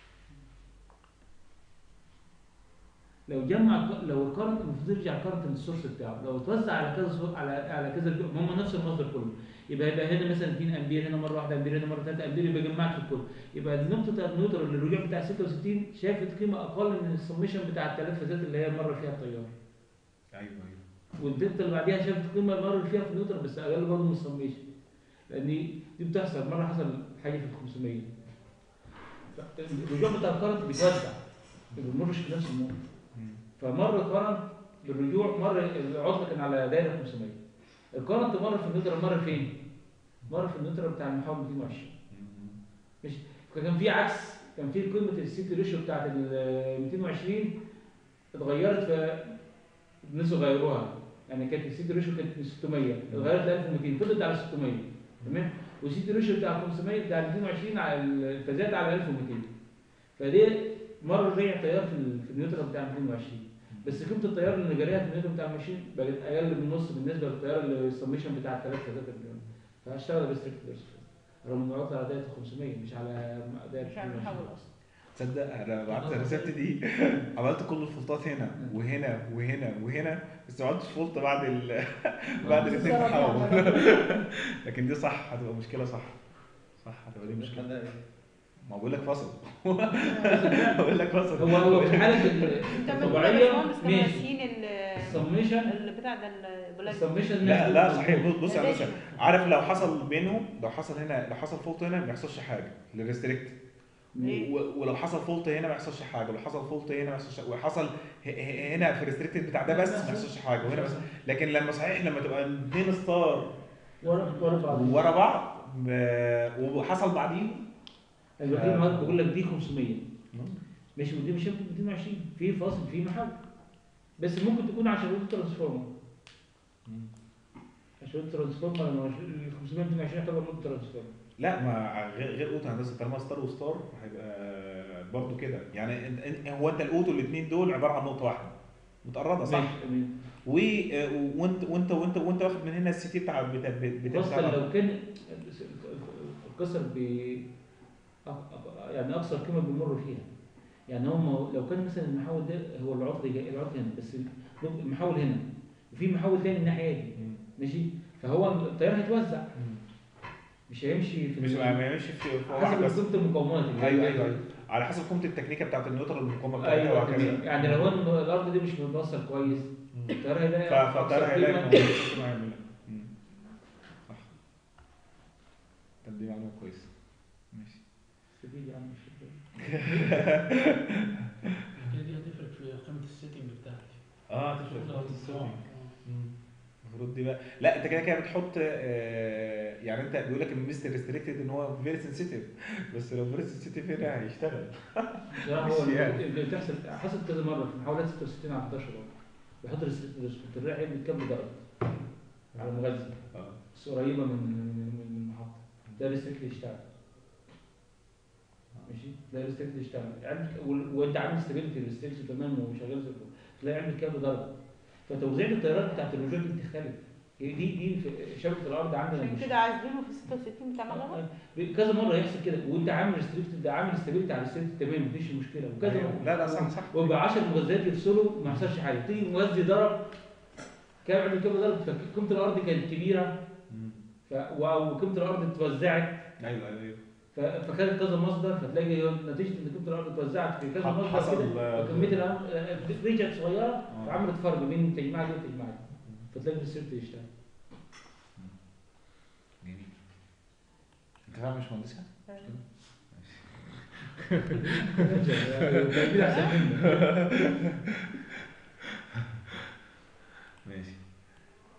F: لو جمع لو الكرنت المفروض يرجع الكرنت للسورس بتاعه لو اتوزع على كذا سور- على على كذا جو- هم نفس المصدر كله يبقى يبقى هنا مثلا 2 امبير هنا مره واحده امبير هنا مره ثالثه امبير يبقى جمعت الكل يبقى نقطه النيوتر اللي الرجوع بتاع 66 شافت قيمه اقل من السميشن بتاع الثلاث فازات اللي هي مر فيها التيار
A: ايوه ايوه
F: والدلتا اللي بعديها شافت قيمه المره اللي فيها في النيوتر بس اقل برضه من السميشن لان دي بتحصل مره حصل حاجه في ال 500 الرجوع بتاع الكرنت بيتوزع ما بيمرش في نفس النقطه
A: مم.
F: فمر الكرنت بالرجوع مر العطل كان على دايره 500 الكرنت مر في النيوترال مر فين؟ مر في النيوترال بتاع المحور 220
A: مم.
F: فكان في عكس كان في قيمه السيتي ريشيو بتاعت ال 220 اتغيرت في الناس غيروها يعني كانت السيتي ريشيو كانت من 600 اتغيرت ل 1200 فضلت على 600 تمام والسيتي ريشيو بتاع 500 بتاع 220 على الفازات على 1200 فدي مر رجع تيار في ال- في النيوترال بتاع 220 بس قيمه التيار اللي جاريها في النيوترال بتاع 20 بقت اقل من النص بالنسبه للتيار اللي السميشن بتاع الثلاث فازات اللي فهشتغل بستريكت رغم انه عطل على دايره 500 مش على دايره
B: مش عارف
F: 220.
B: نحول اصلا
A: تصدق انا بعت الريسبت دي عملت كل الفولتات هنا وهنا وهنا وهنا بس ما عملتش فولت بعد ال بعد الاثنين تحول لكن دي صح هتبقى مشكله صح صح هتبقى دي مشكله ما بقول لك فصل بقول لك فصل
F: هو هو في الحاله
B: انت من
F: الطبيعيه
B: باشمهندس كانوا
F: ماشي
B: ماشيين ال-
F: السميشن
B: اللي بتاع ده البلاك
F: السميشن
A: لا لا صحيح بص بص يا
B: ماشي.
A: باشا عارف لو حصل بينهم لو حصل هنا لو حصل فولت هنا ما يحصلش حاجه للريستريكت
B: ليه؟
A: و- ولو حصل فولت هنا ما يحصلش حاجه ولو حصل فولت هنا ما يحصلش وحصل ه- ه- هنا في الريستريكتد بتاع ده بس ما يحصلش حاجه وهنا بس لكن لما صحيح لما تبقى اثنين ستار
F: ورا ورا بعض
A: ورا بعض ب- وحصل بعديهم
F: الوحيد النهارده بقول لك دي 500 ماشي ودي مش 220 في فاصل في محل بس ممكن تكون عشان ترانسفورمر عشان ترانسفورمر لما ال 500 220 يعتبر نوت ترانسفورمر
A: لا ما غير غير اوتو هندسه طالما ستار وستار هيبقى برضو كده يعني إن- إن- هو انت الاوتو الاثنين دول عباره عن نقطه واحده متقربه صح
F: ماشي تمام.
A: و وانت وانت وانت وانت واخد من هنا السي تي بتاع بتاع بتاع
F: اصلا لو كان الكسر ب يعني اقصى قيمه بيمر فيها يعني هم لو كان مثلا المحول ده هو العطل جاي العطل هنا بس المحول هنا وفي محول تاني الناحيه دي
A: مم.
F: ماشي فهو التيار هيتوزع
A: مم.
F: مش هيمشي في
A: مش ما ما يمشي في في واحد
F: حسب
A: بس
F: قيمه المقاومات اللي هي-
A: ايوه ايوه ايوه على حسب قيمه التكنيكه بتاعت النيوترال المقاومه بتاعتها
F: ايوه
A: وهكذا
F: تمام. يعني لو ان الارض دي مش متوصل كويس
A: مم.
F: التيار هيلاقي
A: ف- فالتيار
F: أقصى
A: هيلاقي
F: قيمة.
A: موجود في ما يعملها. مم. صح طب دي معلومه كويسه ماشي
F: استفيد يعني مش فاكر.
D: كده دي هتفرق في قيمة السيتنج بتاعتي
A: اه تفرق في
D: آه.
A: خط السيتنج. المفروض دي بقى لا انت كده كده بتحط آه، يعني انت بيقول لك الميستر ريستريكتد ان هو فيري سنسيتيف بس لو فيري سنسيتيف هنا هيشتغل
F: بصراحه هو
A: مش يعني.
F: اللي بتحصل حصلت كذا مره في محاولات 66 على 11 برضه بيحط ريستريكتور الريح بيتكب درجه على المغذي
A: اه
F: بس قريبه من من من المحطه ده ريستريكتور يشتغل ماشي ده ريستريكتور يشتغل عامل وال- وانت عامل ستابيليتي ريستريكتور تمام وشغال زي الفل تلاقي عامل كاب درجه فتوزيع التيارات بتاعت الرجوع دي بتختلف هي دي دي في شبكه الارض عندنا
B: عشان
F: مش
B: كده عازلينه في 66 بتاع مغرب
F: كذا مره يحصل كده وانت عامل ريستريكتد ده عامل ستابيليتي على الريستريكتد تمام مفيش مشكله وكذا
A: أيوة.
F: مره
A: لا لا صح صح
F: ويبقى 10 مغذيات يفصلوا ما يحصلش حاجه تيجي مغذي ضرب كام عمل كام ضرب فقيمه الارض كانت كبيره
A: مم.
F: ف... و- وقيمه الارض اتوزعت
A: ايوه ايوه
F: ف... فكانت كذا مصدر فتلاقي نتيجه ان قيمه الارض اتوزعت في كذا
A: ح-
F: مصدر
A: حصل،
F: كده
A: آه،
F: وكميه الأرض رجعت صغيره
A: آه.
F: فعملت فرق بين التجميع دي والتجميع دي فتلاقي السيرت يشتغل
A: جميل انت فاهم مش مهندسه؟
F: جميل احسن منك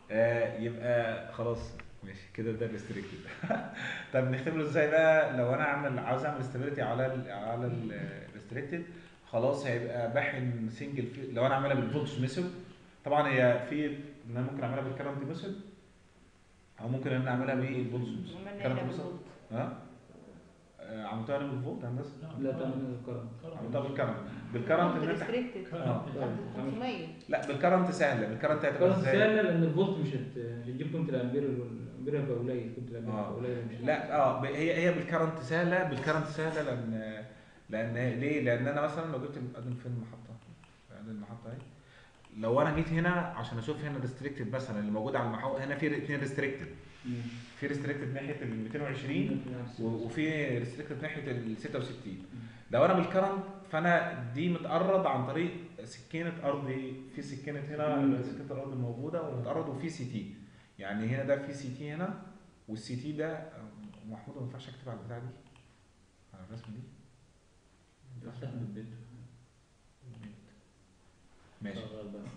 A: آه يبقى خلاص ماشي كده ده ريستريكتد طب نختبره ازاي بقى لو انا اعمل عاوز اعمل استابيليتي على ال على الريستريكتد خلاص هيبقى بحن سنجل في لو انا اعملها بالفولتج ميثود طبعا هي في ان انا ممكن اعملها بالكرنت ميثود او ممكن ان انا اعملها بالفولتج ميثود
B: ومن
A: كرنت
B: هنا
A: ميثود
B: بالفولت.
A: ها آه، عملتها انا بالفولت هندسه
F: لا تعمل الكرم
A: عملتها بالكرنت بالكرنت ان انت
B: restricted.
A: آه.
B: عند 500
A: لا بالكرنت سهله بالكرنت هتبقى
F: الكرم
A: ازاي
F: سهله لان الفولت مش هت- مش هتجيب قيمه الامبير والامبير هيبقى قليل قيمه الامبير
A: آه.
F: هيبقى قليله مش
A: لا اه ب- هي هي بالكرنت سهله بالكرنت سهله لان لان ليه؟ لان انا مثلا لو جبت ادي فين المحطه؟ ادي المحطه اهي لو انا جيت هنا عشان اشوف هنا ريستريكتد مثلا اللي موجود على المحطه هنا في اثنين ريستريكتد في ريستريكتد ناحيه ال 220 و- وفي ريستريكتد ناحيه ال 66 لو انا بالكرنت فانا دي متقرض عن طريق سكينه ارضي في سكينه هنا
F: مم.
A: سكينه الارض موجوده ومتقرض وفي سي تي يعني هنا ده في سي تي هنا والسي تي ده آه، محمود ما ينفعش اكتب على البتاع دي على الرسمه دي
E: افتح من البيت
A: ماشي
E: شغال بقى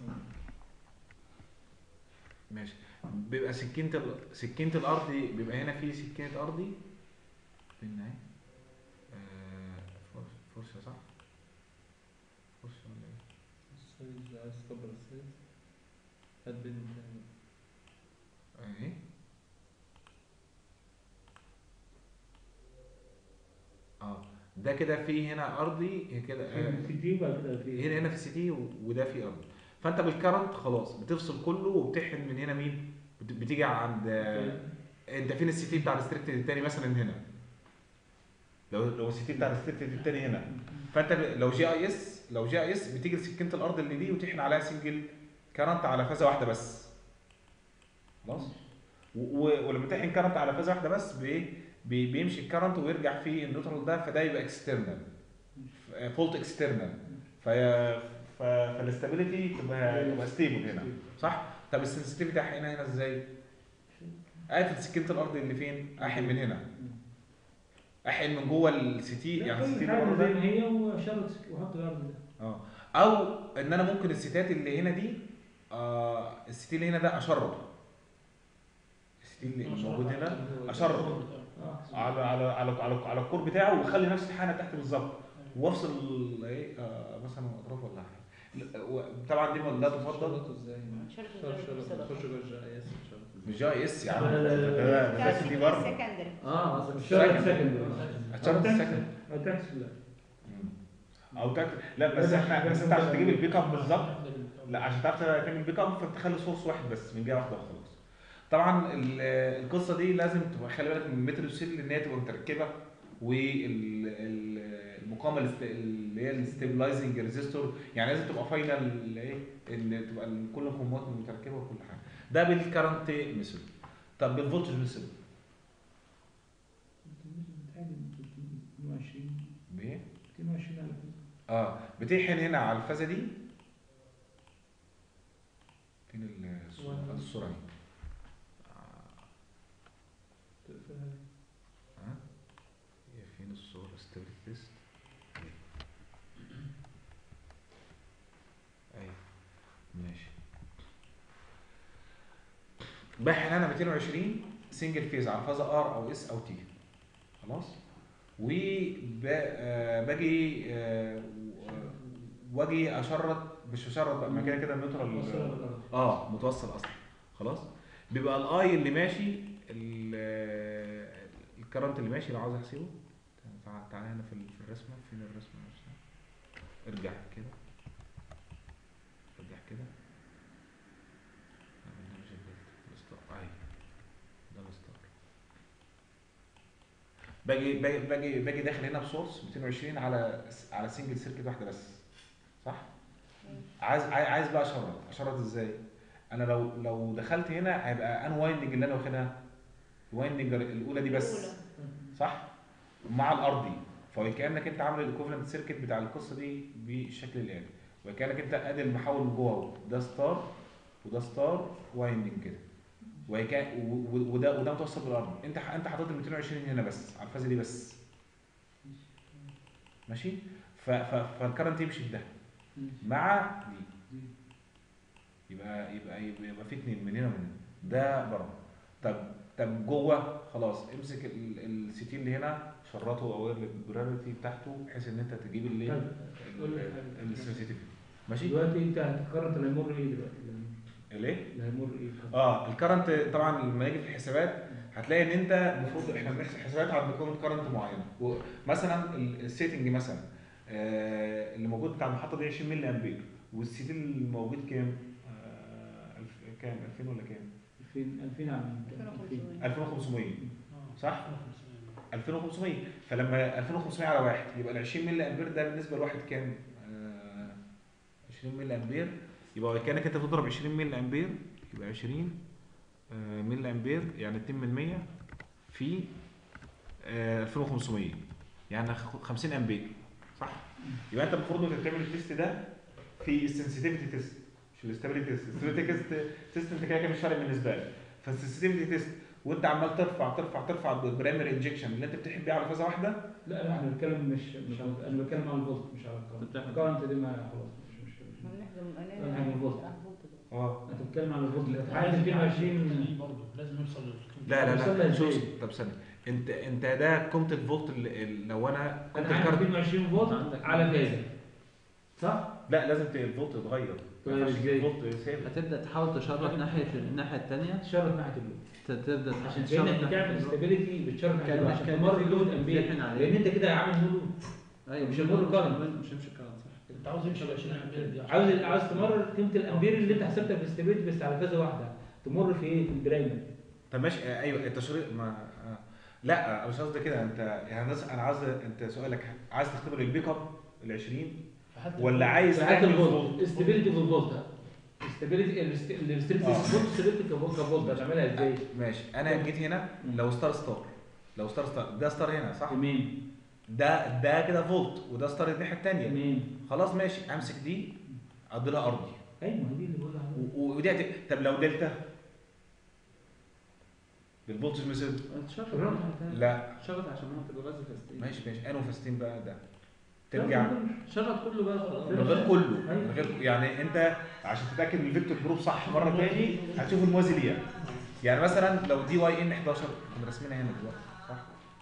A: ماشي بيبقى سكينه ال... سكينه الارضي بيبقى هنا في سكينه ارضي فين اهي آه، فرش- فرشه صح فرشه ولا ايه
E: السيد عايز تكبر السيد هات بين تاني
A: اهي اه ده كده في هنا ارضي هي كده آه،
F: في دي وبعد كده في
A: هنا هنا في سي تي وده في ارضي فانت بالكرنت خلاص بتفصل كله وبتحن من هنا مين بت- بتيجي عند آه، انت فين السي تي بتاع الريستريكتد التاني مثلا هنا لو لو السي تي بتاع الريستريكتد التاني هنا فانت ب- لو جي اي اس لو جي اي اس بتيجي لسكينه الارض اللي دي وتحن عليها سنجل كرنت على فازه واحده بس خلاص و- و- ولما تحن كرنت على فازه واحده بس بايه بي- بيمشي الكرنت ويرجع في النيوترال ده فده يبقى اكسترنال فولت اكسترنال في فالاستابيليتي تبقى تبقى ستيبل هنا صح طب السنسيتيفيتي هنا هنا ازاي قافل سكينه الارض اللي فين احن من هنا احن من جوه السي تي يعني السي تي
F: حاجه
A: اللي
F: زي
A: بره
F: ما هي وشرط وحط الارض ده
A: اه او ان انا ممكن السيتات اللي هنا دي آه السيتي اللي هنا ده اشرطه السيتي اللي موجود هنا اشرط
F: اه
A: على على على على, على الكور بتاعه واخلي نفس الحاله تحت بالظبط وافصل ايه آه مثلا اطراف ولا حاجه لا، و- طبعا دي لا تفضل
E: شرطه ازاي
B: شرط
E: شرط
B: الزر
E: شرط
B: بصدق.
E: تخش جوه الجي اس شرط
A: مش جاي اس يا عم
F: لا، لا، لا، لا.
A: ده ده ده سي تي بره
B: سكندري
E: اه قصدك
F: الشرط
A: سكند.
F: سكند
A: اشتغل السكن
F: او تاكس لا
A: او تاك لا بس احنا بس انت عشان تجيب البيك اب بالظبط لا عشان تعرف تعمل بيك اب فانت تخلي سورس واحد بس من جهه واحده وخلاص طبعا ال- القصه دي لازم تبقى خلي بالك من المتر سيل ان هي تبقى متركبه والمقاومه الاست- اللي هي الستابلايزنج ريزيستور يعني لازم تبقى فاينل ايه ان تبقى ال- كل القومات متركبه وكل حاجه ده بالكرنت ميثود طب بالفولتج ميثود
F: 22
A: بايه
F: 22 على
A: اه بتحن هنا على الفازه دي فين الصوره
E: واحد.
A: الصوره اهي
E: تقفلها
A: ها هي فين الصورة ستابيليتي تيست ايوه ماشي بحن انا 220 سنجل فيز على فازة ار او اس او تي خلاص وباجي واجي اشرط مش اشرط بقى ما كده كده النيوترال اه متوصل اصلا خلاص بيبقى الاي اللي ماشي ال- الكرنت اللي ماشي لو عاوز احسبه تعال تعال هنا في ال- في الرسمه فين الرسمه نفسها ارجع كده ارجع كده ده برنامج الدلتا الستار اهي ده الستار باجي باجي باجي باجي داخل هنا بسورس 220 على على سنجل سيركت واحده بس صح؟ عايز عايز عايز بقى اشرط اشرط ازاي انا لو لو دخلت هنا هيبقى ان وايندنج اللي انا واخدها وايندنج الاولى دي بس
B: الأولى.
A: صح مع الارضي فكانك انت عامل الايكوفلنت سيركت بتاع القصه دي بالشكل الاتي وكانك انت ادي المحول من جوه اهو ده ستار وده ستار وايندنج كده وكا- و- و- وده وده متوصل بالارض انت ح- انت حاطط ال 220 هنا بس على الفازه دي بس ماشي ف- ف- فالكرنت يمشي في ده مع دي يبقى يبقى يبقى, يبقى في اتنين من هنا ومن هنا ده بره طب طب جوه خلاص امسك السي تي اللي هنا شرطه او البراريتي بتاعته بحيث ان انت تجيب اللي
F: طيب، قول لي حاجة.
A: السنسيتيفيتي ماشي
F: دلوقتي انت هتقرر اللي هيمر ايه دلوقتي
A: ليه؟
F: اللي هيمر ايه
A: اه الكرنت طبعا لما يجي في الحسابات هتلاقي ان انت المفروض احنا بنحسب حسابات على بنكون كرنت معينه مثلا السيتنج مثلا آه اللي موجود بتاع المحطه دي 20 ملي امبير والسيتي الموجود كام؟ آه الف- كام 2000 ولا كام؟
F: 2000 2000 عام
B: 2500
A: 2500
D: آه.
A: صح؟ 2500 فلما 2500 على واحد يبقى ال 20 ملي امبير ده بالنسبه لواحد كام؟ آه 20 ملي امبير يبقى كانك انت بتضرب 20 ملي امبير يبقى 20 آه، ملي امبير يعني 2 من 100 في آه 2500 يعني خ- 50 امبير صح؟ يبقى انت المفروض انك تعمل التيست ده في السنسيتيفيتي تيست مش الاستابيليتي تيست الاستابيليتي تيست تيست انت كده كده مش فارق بالنسبه لك فالسنسيتيفيتي تيست وانت عمال ترفع ترفع ترفع بالبريمري انجكشن اللي انت بتحب بيه على فازه واحده
F: لا لا احنا بنتكلم مش مش على انا بتكلم على الفولت مش على الكرنت
E: بتاخد-
F: الكرنت دي ما خلاص مش مش مش
B: ما بنحزم
F: أنا هعمل فولت.
A: اه
F: انت بتتكلم على الفولت اللي
D: عايز
F: هتعدي 220
D: دي برضه لازم يوصل للقيمة.
A: لا لا
F: وصلنا
A: لا
F: لإزاي؟
A: شوف طب ثانيه انت انت ده قيمه الفولت اللي اللي لو انا قيمه
F: انا عندي
A: الكارت
F: 22 فولت
E: عندك
F: على فازه صح؟
A: لا لازم ت- الفولت يتغير
F: طيب
A: ما ينفعش
F: ازاي؟
A: الفولت ثابت
E: هتبدا تحاول تشرط ناحيه الناحيه الثانيه
F: تشرط ناحيه اللود
E: تبدا
F: عشان
E: تشرط
F: كانك
E: ناحية
F: بتعمل
E: اللود.
F: استابيليتي بتشرط ناحيه
E: كان-
F: اللود عشان
E: كان
F: تمر
E: في
F: اللود
E: لود
F: امبير
E: بيحن عليه.
F: لان انت كده عامل نو لود
E: ايوه
F: مش
E: مش
F: هيمر
E: هيمر
F: كارنت.
E: كارنت مش هيمشي كارنت صح كده
D: انت عاوز يمشي ال 20 امبير دي عشان-
F: عاوز عاوز تمرر قيمه الامبير اللي انت حسبتها في الاستابيليتي بس على فازه واحده تمر في ايه؟ في البرايمر
A: طب ماشي آه، ايوه التشريط ما آه. لا مش قصدي كده انت يعني الناس انا عاوز انت سؤالك عايز تختبر البيك اب ال 20
D: فحتى
A: ولا عايز
F: ساعات
A: تعمل
F: الفولت
A: فولت
F: استابيليتي في الفولت استابيليتي الاستابيليتي
A: آه.
F: فولت استابيليتي كفولت هتعملها ازاي؟
A: ماشي انا جيت هنا لو ستار ستار لو ستار ستار ده ستار هنا صح
F: تمام
A: ده ده كده فولت وده ستار الناحيه الثانيه
F: تمام
A: خلاص ماشي امسك دي اقضي لها ارضي
F: ايوه ما هي دي اللي بقولها عليها.
A: و- و- ودي هت- طب لو دلتا بالفولتج ميثود
E: شرط
F: شرط.
A: لا
E: شرط عشان ما تبقى غاز فاستين
A: ماشي ماشي انو فاستين بقى ده ترجع
E: شرط كله بقى خلاص
A: من غير كله من غير يعني انت عشان تتاكد ان الفيكتور جروب صح مره تاني هتشوف الموازي ليها يعني مثلا لو دي واي ان 11 كنا راسمينها هنا دلوقتي صح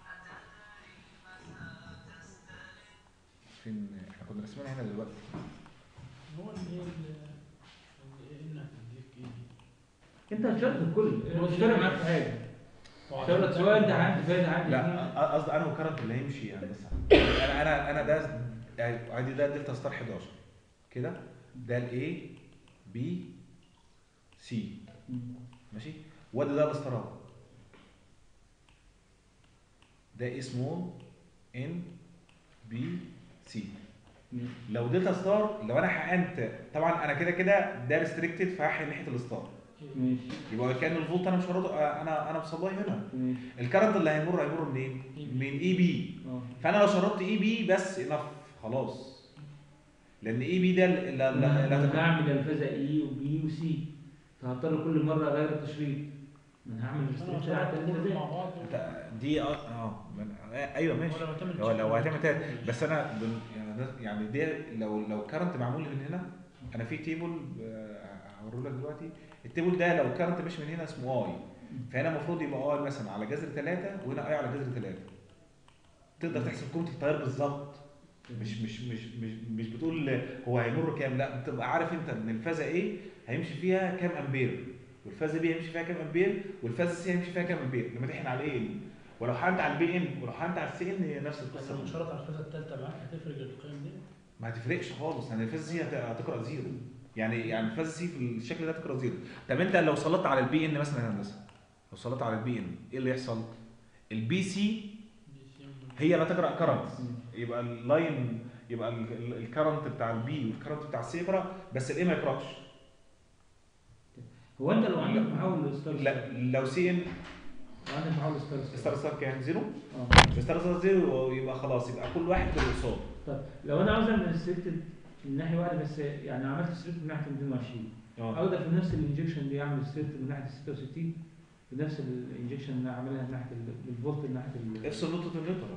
A: فين احنا كنا راسمينها هنا دلوقتي
D: هو اللي هي ال- ال- انها تديك ايه دي؟
F: انت هتشرط الكل
D: هو
F: مش
D: دي-
F: فارق معاك في حاجه شرط سواء انت عندي فايده عندي
A: لا أ- قصدي انا وكرنت اللي هيمشي يعني بس انا انا انا ده عادي ده دلتا ستار 11 كده ده الاي بي سي ماشي وده ده الاستراب ده اسمه ان بي سي لو دلتا ستار لو انا حقنت طبعا انا كده كده ده ريستريكتد فهحقن ناحيه الستار
F: ماشي
A: يبقى كان الفولت انا مش هرده انا انا مصلاه هنا
F: ماشي
A: الكرنت اللي هيمر هيمر منين؟ من اي بي
F: اه
A: فانا لو شرطت اي بي بس انف خلاص لان اي بي ده اللي اللي- اللي
F: انا
A: هتبقى-
F: هعمل الفازه اي وبي وسي فهضطر كل مره اغير التشريط انا هعمل
D: انا
F: الاسترتشر على
D: شرطت
F: التلاته
D: كله
F: ده
D: مع بعض
A: انت- دي اه اه من- آه، ايوه ماشي
D: ولا تعمل
A: لو لو
D: تشيك.
A: هتعمل تاني بس انا بن- يعني ده يعني دي لو لو كرنت معمول من هنا انا في تيبل هوريه لك دلوقتي التيبل ده لو كرنت مش من هنا اسمه اي فهنا المفروض يبقى اي مثلا على جذر ثلاثة وهنا اي على جذر ثلاثة تقدر تحسب قيمة التيار بالظبط مش مش مش مش مش بتقول هو هيمر كام لا بتبقى عارف انت ان الفازه ايه هيمشي فيها كام امبير والفازه بي هيمشي فيها كام امبير والفازه سي هيمشي فيها كام امبير لما تحن على ايه ولو حنت على البي ان ولو حنت على السي ان هي نفس
D: بس
A: القصه
D: لو شرط على الفازه الثالثه معاك هتفرق القيم دي
A: ما هتفرقش خالص يعني الفازه سي هت- هتقرا زيرو يعني يعني الفازه سي في الشكل ده تقرا زيرو طب انت لو سلطت على البي ان مثلا يا هندسه لو سلطت على البي ان ايه اللي يحصل؟ البي سي
D: دي سي
A: هي لا تقرا كرنت يبقى اللاين يبقى الكرنت بتاع البي والكرنت بتاع السي يقرا بس الايه ما يقراش
F: هو انت لو عندك محول ستار
A: لا لو سي ان
F: لو عندك محول ستار
A: ستار ستار كام زيرو
F: اه
A: ستار ستار زيرو يبقى خلاص يبقى كل واحد بالقصاد
F: طب لو انا عاوز اعمل السيرتد من ناحيه واحده بس يعني عملت السيرتد من ناحيه 220
A: اه
F: اقدر في نفس الانجكشن دي اعمل السيرتد من ناحيه 66 بنفس الانجكشن اللي اعملها من ناحيه ال- الفولت من ناحيه ال-
A: افصل نقطه النيوترال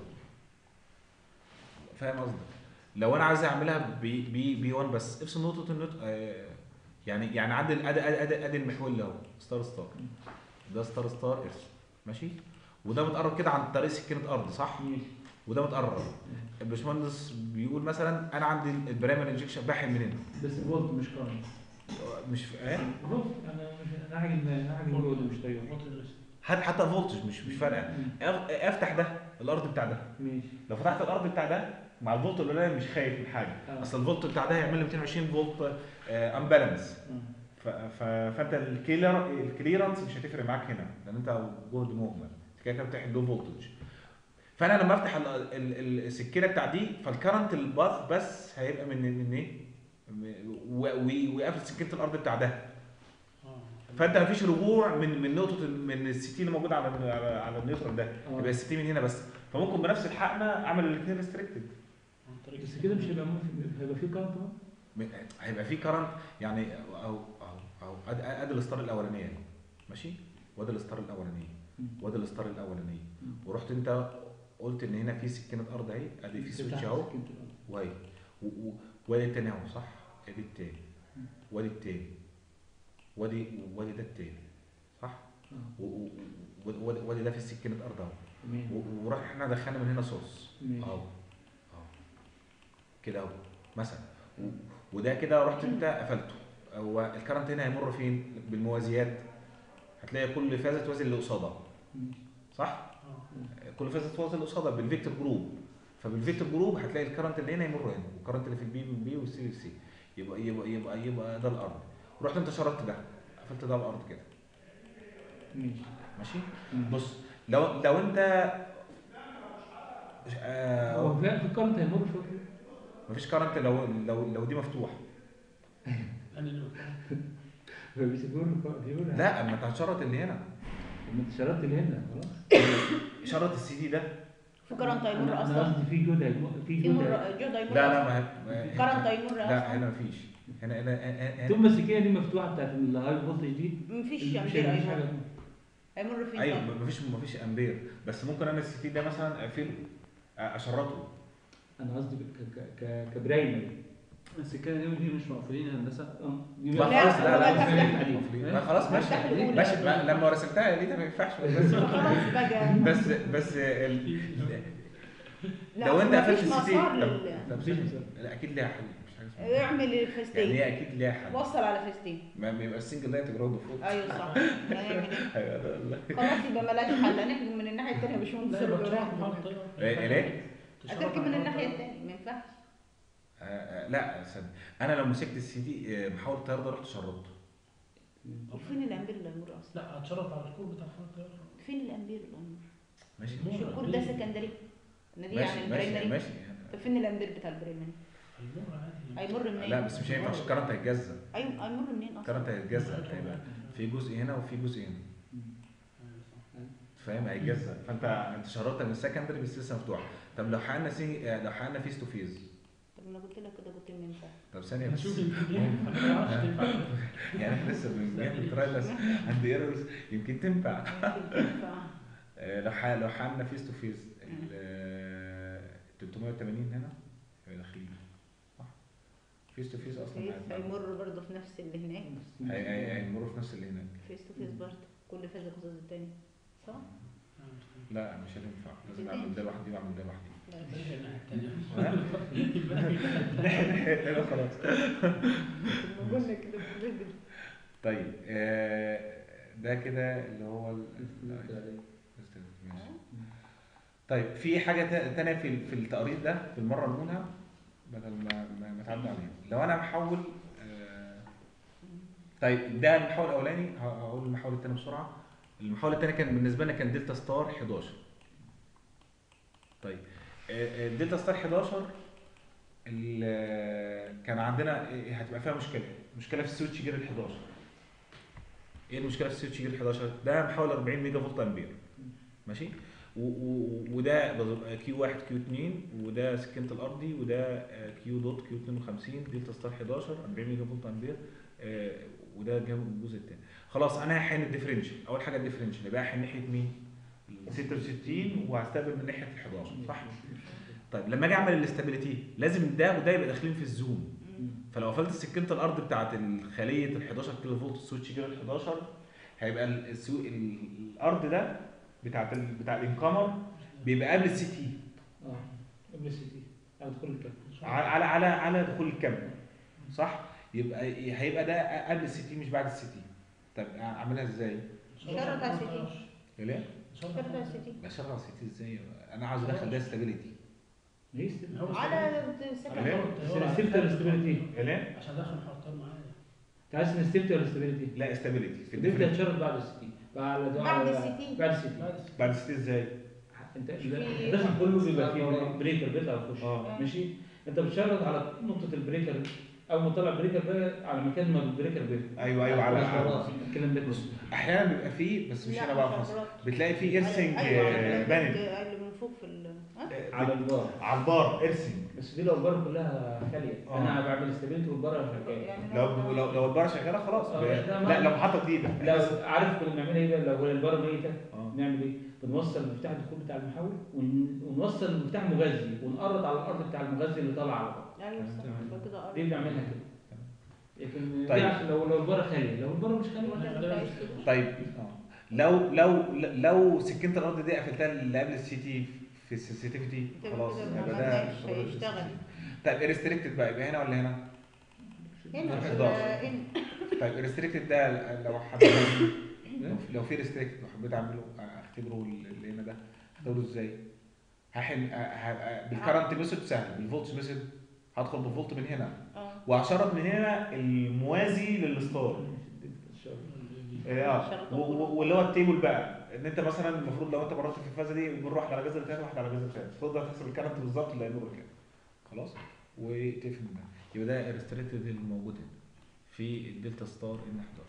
A: فاهم قصدك لو انا عايز اعملها بي بي بي 1 بس افصل نقطه النيوترال آه يعني يعني عندي ادي ادي ادي, أدي المحور اللي اهو ستار ستار ده ستار ستار ارث ماشي وده متقرب كده عن طريق سكينه ارض صح
F: ماشي
A: وده متقرب الباشمهندس بيقول مثلا انا عندي البرايمري انجكشن باحن من هنا
F: بس الفولت مش كارنت
A: مش في ايه
F: الفولت انا مش انا حاجه انا حاجه الفولت مش طيب
A: حتى حتى الفولتج مش مش فارقه أف- افتح ده الارض بتاع ده
F: ماشي
A: لو فتحت الارض بتاع ده مع الفولت القليل مش خايف من حاجه
F: آه.
A: اصل الفولت بتاع ده هيعمل لي 220 فولت امبالانس ف... ف... فانت الكيلر الكليرنس مش هتفرق معاك هنا لان انت جهد مهمل أنت كده كده بتحل لو فولتج فانا لما افتح ال... ال... ال- السكينه بتاع دي فالكرنت الباث بس هيبقى من من ايه؟ م- و- و- ويقفل سكينه الارض بتاع ده فانت مفيش رجوع من من نقطه ال- من السي تي اللي موجود على على, على النيوترال ده
F: آه.
A: يبقى السي تي من هنا بس فممكن بنفس الحقنه اعمل الاثنين ريستريكتد
F: بس كده مش هيبقى ممكن هيبقى في كارنت اهو
A: م- هيبقى في كرنت يعني او او او ادي ادي الستار الاولانيه اهي ماشي وادي الستار الاولانيه
F: مم.
A: وادي الستار الاولانيه
F: مم.
A: ورحت انت قلت ان هنا في سكينه ارض اهي ادي في سويتش
F: تفتح
A: اهو
F: سكينة الأرض.
A: وهي و- و- وادي التاني اهو صح ادي التاني
F: مم.
A: وادي التاني وادي وادي ده التاني صح
F: آه.
A: و- و- و- وادي وادي ده في سكينه ارض اهو
F: تمام
A: و- وراح احنا دخلنا من هنا صوص
F: ماشي
A: اهو اهو كده اهو مثلا و- وده كده رحت انت قفلته هو الكرنت هنا هيمر فين بالموازيات هتلاقي كل فازه توازي اللي قصادها
F: ماشي.
A: صح كل فازه توازي اللي قصادها بالفيكتور جروب فبالفيكتور جروب هتلاقي الكرنت اللي هنا يمر هنا والكرنت اللي في البي من بي والسي في سي يبقى يبقى يبقى يبقى ده الارض رحت انت شرطت ده قفلت ده الارض كده
F: ماشي
A: ماشي
F: مم.
A: بص لو لو انت آه
F: هو في في كارنت هيمر في الوقت ده؟
A: مفيش كرنت لو لو لو دي مفتوح
F: هو بس بيقول بيقول
A: لا اما انت هتشرط اللي هنا
F: لما انت شرطت اللي هنا خلاص
A: شرط السي دي ده
B: في كرنت هيمر
F: انا أنا
B: اصلا
F: قصدي في جهد هيمر في
B: في
F: جهد
B: مر
F: هيمر.
B: جهد هيمر
A: لا
B: أصلاً.
A: لا ما ما-
B: كرنت هيمر
A: لا
B: اصلا
A: هنا مفيش هنا هنا هنا-
F: طول
A: هنا
F: ما السكينه دي مفتوحه بتاعت الهاي فولتج دي
B: مفيش
F: مش
B: امبير
F: هيبقى فيش
B: هيمر
F: حاجه
B: هيمر فين
A: ايوه
B: طيب؟
A: مفيش مفيش امبير بس ممكن انا السي تي ده مثلا اقفله اشرطه
F: انا قصدي ك- ك- ك- كبرايمري
E: السكان دي ودي مش مقفولين هندسه
F: اه دي
A: ما
F: بقى-
A: خلاص لا لا
B: لا،
A: لا
B: لا،
A: مفلين. ما خلاص ماشي
B: افتح الأولى.
A: ماشي ما- لما رسمتها ليه ده ما ينفعش بس
B: خلاص بقى
A: بس بس ال...
B: لا،
A: لو انت قفلت
B: مفيش
A: السي تي
B: مسار
A: طب-
B: لل-
A: طب
F: مفيش
A: ثانية.
F: مسار.
A: لا اكيد ليها حل مش حاجه اسمها
B: اعمل
A: يعني
B: الفستين
A: هي اكيد ليها حل
B: وصل على فستين
A: ما ما يبقى السنجل لايت جراوند فوق
B: ايوه صح هنعمل ايه؟
A: ايوه ده- الله.
B: خلاص يبقى ملاش حل هنحكم من الناحيه الثانيه يا باشمهندس
D: لا يبقى
B: الرجل.
D: تشرح محل الطيارة.
A: إيه- ليه؟
D: تشرح
B: هتركب من
D: محل
B: الناحيه
D: الطيارة.
B: الثانيه ما ينفعش
A: آه، آه، لا صدق انا لو مسكت السي دي آه، محاور التيار ده رحت شربته
B: وفين الامبير الامور اصلا؟
D: لا هتشرط على الكور بتاع محل الطيارة.
B: فين الامبير الامور؟
A: ماشي
D: مو-
B: مش الكور ده سكندري نادي
A: ماشي
B: عن
A: ماشي
B: البرايمري
A: ماشي
B: طب فين الامبير بتاع البرايمري؟
D: هيمر عادي
B: هيمر منين؟
A: لا بس مش هينفع عشان الكرنت هيتجزأ
B: ايوه هيمر منين اصلا؟
A: الكرنت هيتجزأ هيبقى في جزء هنا وفي جزء هنا فاهم هيتجزأ فانت انت شرطت من السكندري بس لسه مفتوح طب لو حققنا سي آه، لو حققنا فيس تو فيز
B: طب انا قلت لك كده قلت لي ما ينفعش
A: طب ثانيه بس
D: هنشوف يمكن ينفع ما نعرفش تنفع
A: يعني احنا لسه بنعمل ترايل بس عند ايرورز يمكن تنفع
B: ممكن تنفع.
A: آه، لو ح- لو حققنا فيس تو فيز ال 380 هنا هيبقى داخلين صح فيس تو فيس اصلا
B: فيس
A: هيبقى-
B: هيمر برضه في نفس اللي هناك
A: هي- هي- هيمروا في نفس اللي هناك
B: فيس تو فيس برضه كل فاز قصاد التاني صح؟
A: لا مش هتنفع لازم اعمل ده لوحدي واعمل ده لوحدي
D: بلاش الناحية التانية.
A: ايوه خلاص
B: بقول لك كده بالرجل
A: طيب آه، ده كده اللي هو ال- ماشي. طيب في حاجه تا- تانية في في التقرير ده في المره الاولى بدل ما ما, ما تعدوا عليها لو انا محول آه، طيب ده المحول الاولاني ه- هقول المحول الثاني بسرعه المحول الثاني كان بالنسبه لنا كان دلتا ستار 11 طيب آه، آه، دلتا ستار 11 ال- كان عندنا إيه، هتبقى فيها مشكله مشكله في السويتش جير ال 11 ايه المشكله في السويتش جير ال 11 ده محول 40 ميجا فولت امبير ماشي و- و- وده كيو 1 كيو 2 وده سكينه الارضي وده كيو دوت كيو 52 دلتا ستار 11 40 ميجا فولت امبير آه، وده جنب الجزء الثاني خلاص انا هحن الديفرنشال اول حاجه الديفرنشال يبقى هحن ناحيه مين؟ ال 66 وهستقبل من ناحيه ال 11 صح؟ طيب لما اجي اعمل الاستابيليتي لازم ده وده يبقى داخلين في الزوم فلو قفلت سكينه الارض بتاعت الخليه ال 11 كيلو فولت سويتش جير ال 11 هيبقى ال- السو... ال- الارض ده بتاعت ال... بتاع الانكمر بيبقى قبل السي تي
F: اه قبل السي تي على دخول الكلام
A: على على على, على دخول الكابل صح يبقى هيبقى ده قبل السي تي مش بعد السي تي طب اعملها ازاي
B: شرط على السي تي.
A: ليه
B: شرط على السي تي.
A: بشغل السي تي ازاي انا عاوز ادخل ده ستابيليتي
F: ليه استبدال؟
D: هو
B: على سكن
A: على
F: سنستيفتي ولا ستابيليتي؟
A: ليه
D: عشان داخل حرطان معايا
F: انت عايز سنستيفتي ولا ستابيليتي؟
A: لا استابيليتي في
F: انت
A: الديفرنت
F: هتشرط بعد السي تي بعد
B: بعد السي تي.
F: بعد السي تي
D: بعد
A: بعد السي تي ازاي
F: انت
B: في-
F: داخل كله بيبقى فيه بريكر بيطلع ويخش
A: اه
F: ماشي انت بتشرط على نقطه البريكر اول ما تطلع بريكر بقى على مكان ما البريكر بيطلع
A: ايوه ايوه على على-
F: الكلام ده كله
A: احيانا بيبقى فيه بس مش
B: لا،
A: هنا بقى في
B: مش
A: مصر
B: عبارات.
A: بتلاقي فيه ارسنج
B: أيوة،
A: آه،
B: أيوة،
A: بانل
B: اللي من فوق في ال ها؟
F: على البار
A: على البار ارسنج
F: بس دي لو البار كلها خاليه
A: اه.
F: انا بعمل استابيليتي والبار شغال
B: يعني
A: لو لو لو البار شغاله خلاص
F: اه،
A: ب-
F: ده ما-
A: لا لو محطه جديده
F: لو عارف كنا بنعملها ايه بقى لو البار ميته
A: اه
F: نعمل ايه؟ بنوصل مفتاح الدخول بتاع المحول ون- ونوصل المفتاح مغذي ونقرط على الارض بتاع المغذي اللي طالع على الارض
B: ايوه صح يبقى كده قرب.
F: دي بنعملها كده لكن
A: طيب.
F: دي عشان لو لو البار خالي لو البار مش خالي
B: ولا أنت عايز كده؟
A: طيب اه لو لو لو سكينه الارض دي قفلتها اللي قبل السي تي في السنسيتيفيتي
B: كده
A: خلاص
B: كده
A: يبقى
B: ما
A: ده
B: عملناش، هيشتغل.
A: طيب ريستريكتد بقى يبقى هنا ولا هنا؟
B: هنا في
A: 11.
B: ال- إن.
A: طيب ريستريكتد ده لو حبيت لو- لو في ريستريكتد لو حبيت اعمله اختبره اللي هنا ده اختبره ازاي؟ هحن ه- ه- بالكرنت ميثود سهل بالفولت ميثود هدخل بالفولت من هنا
B: اه
A: وهشرط من هنا الموازي للستار اه
B: شرط
A: و- و- واللي هو التيبل بقى ان انت مثلا المفروض لو انت مررت في الفازه دي بنروح واحد على جذر ثاني واحد على جذر ثاني تقدر تحسب الكرنت بالظبط اللي هيمر كده خلاص وتقفل منها يبقى ده الريستريكتد الموجود هنا في الدلتا ستار ان 11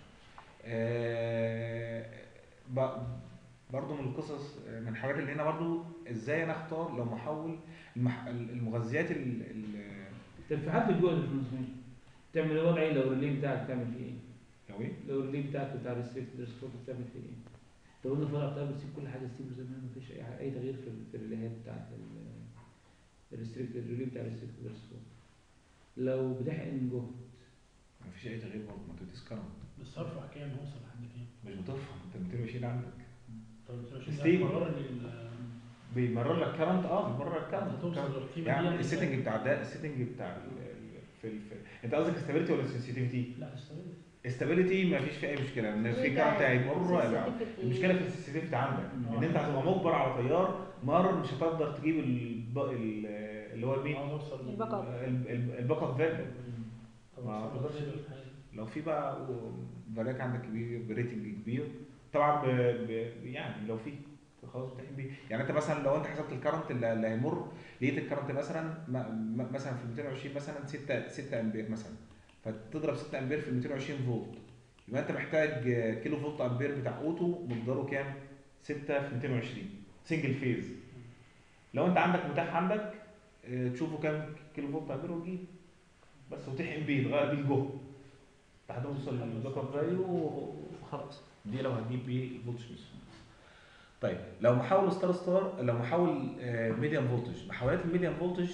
A: آه ب- برضو من القصص آه، من الحاجات اللي هنا برضو ازاي انا اختار لو محول المح... المغذيات ال... ال...
F: طب في حد جوه الفلوس تعمل ايه وضع ايه لو الريلي بتاعك تعمل فيه ايه؟
A: لو ايه؟
F: لو الريلي بتاعك بتاع الريستريكت ريسبورت بتعمل فيه ايه؟ لو قلنا الفرع بتاعك بتسيب كل حاجه ستيبل زي ما هي، مفيش اي اي تغيير في ال- في الريليهات بتاعت الريستريكت الريلي بتاع الريستريكت ريسبورت لو بتحقن جهد
A: مفيش اي تغيير برضه ما انت بتسكرم
D: بس ارفع كام اوصل لحد كام؟
A: مش بترفع انت 220 عندك
D: طب انت مش
A: ستيبل.
D: مرر لل
A: بيمرر لك كرنت اه بيمرر لك كرنت
D: هتوصل للقيمه دي
A: يعني
D: يعني
A: السيتنج بتاع ده السيتنج بتاع ال- ال- في ال- في انت قصدك استابيليتي ولا سنسيتيفيتي؟
D: لا استوعبت
A: استابيليتي ما فيش فيه اي مشكله ان في كرنت هيمر ولا المشكله في السنسيتيفيتي عندك ان انت هتبقى مجبر على تيار مر مش هتقدر تجيب الب... ال- اللي هو مين؟
D: عاوز اوصل لل-
B: الباك اب.
A: ال- ال- الباك اب فاليو
D: طب
A: ما
D: اوصل
A: تقدرش
D: لل-
A: لو في بقى فاليك عندك كبير بريتنج كبير طبعا ب... ب... يعني لو في خلاص بتحكي بيه يعني انت مثلا لو انت حسبت الكرنت اللي اللي هيمر لقيت الكرنت مثلا م... م... مثلا في 220 مثلا 6 6 امبير مثلا فتضرب 6 امبير في 220 فولت يبقى انت محتاج كيلو فولت امبير بتاع اوتو مقداره كام؟ 6 في 220 سنجل فيز لو انت عندك متاح عندك اه، تشوفه كام كيلو فولت امبير وتجيب بس وتحقن بيه تغير بيه الجهد لحد ما توصل للباك اب فاليو وخلاص دي لو هتجيب بيه الفولتج بس طيب لو محول ستار ستار لو محول ميديم فولتج محولات الميديم فولتج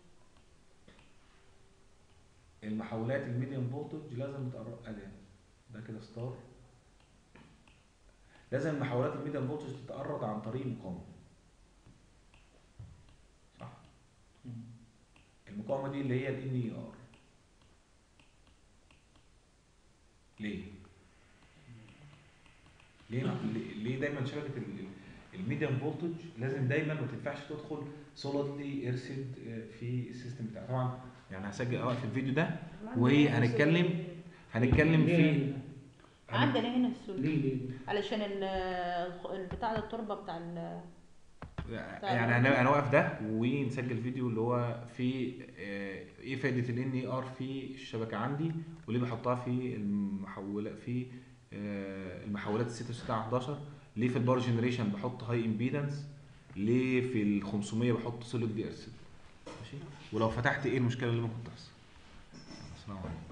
A: المحولات الميديم فولتج لازم تقرب ادي ده كده ستار لازم محولات الميديم فولتج تتقرب عن طريق مقاومه صح المقاومه دي اللي هي ال ان ار ليه ليه ليه دايما شبكه الميديم فولتج لازم دايما ما تنفعش تدخل سوليدلي ارسد في السيستم بتاعك طبعا يعني هسجل اوقف الفيديو ده وهنتكلم هنتكلم في
F: ليه
B: عندنا هنا السلك
F: ليه ليه؟
B: علشان ال- البتاع ده التربه بتاع ال-
A: يعني هن- هنوقف ده ونسجل فيديو اللي هو في آه، ايه فائده ال ان ار في الشبكه عندي وليه بحطها في المحولات في آه، المحولات ال 6 11 ليه في الباور جنريشن بحط هاي امبيدنس ليه في ال 500 بحط سوليد دي ارسل ماشي ولو فتحت ايه المشكله اللي ممكن تحصل السلام عليكم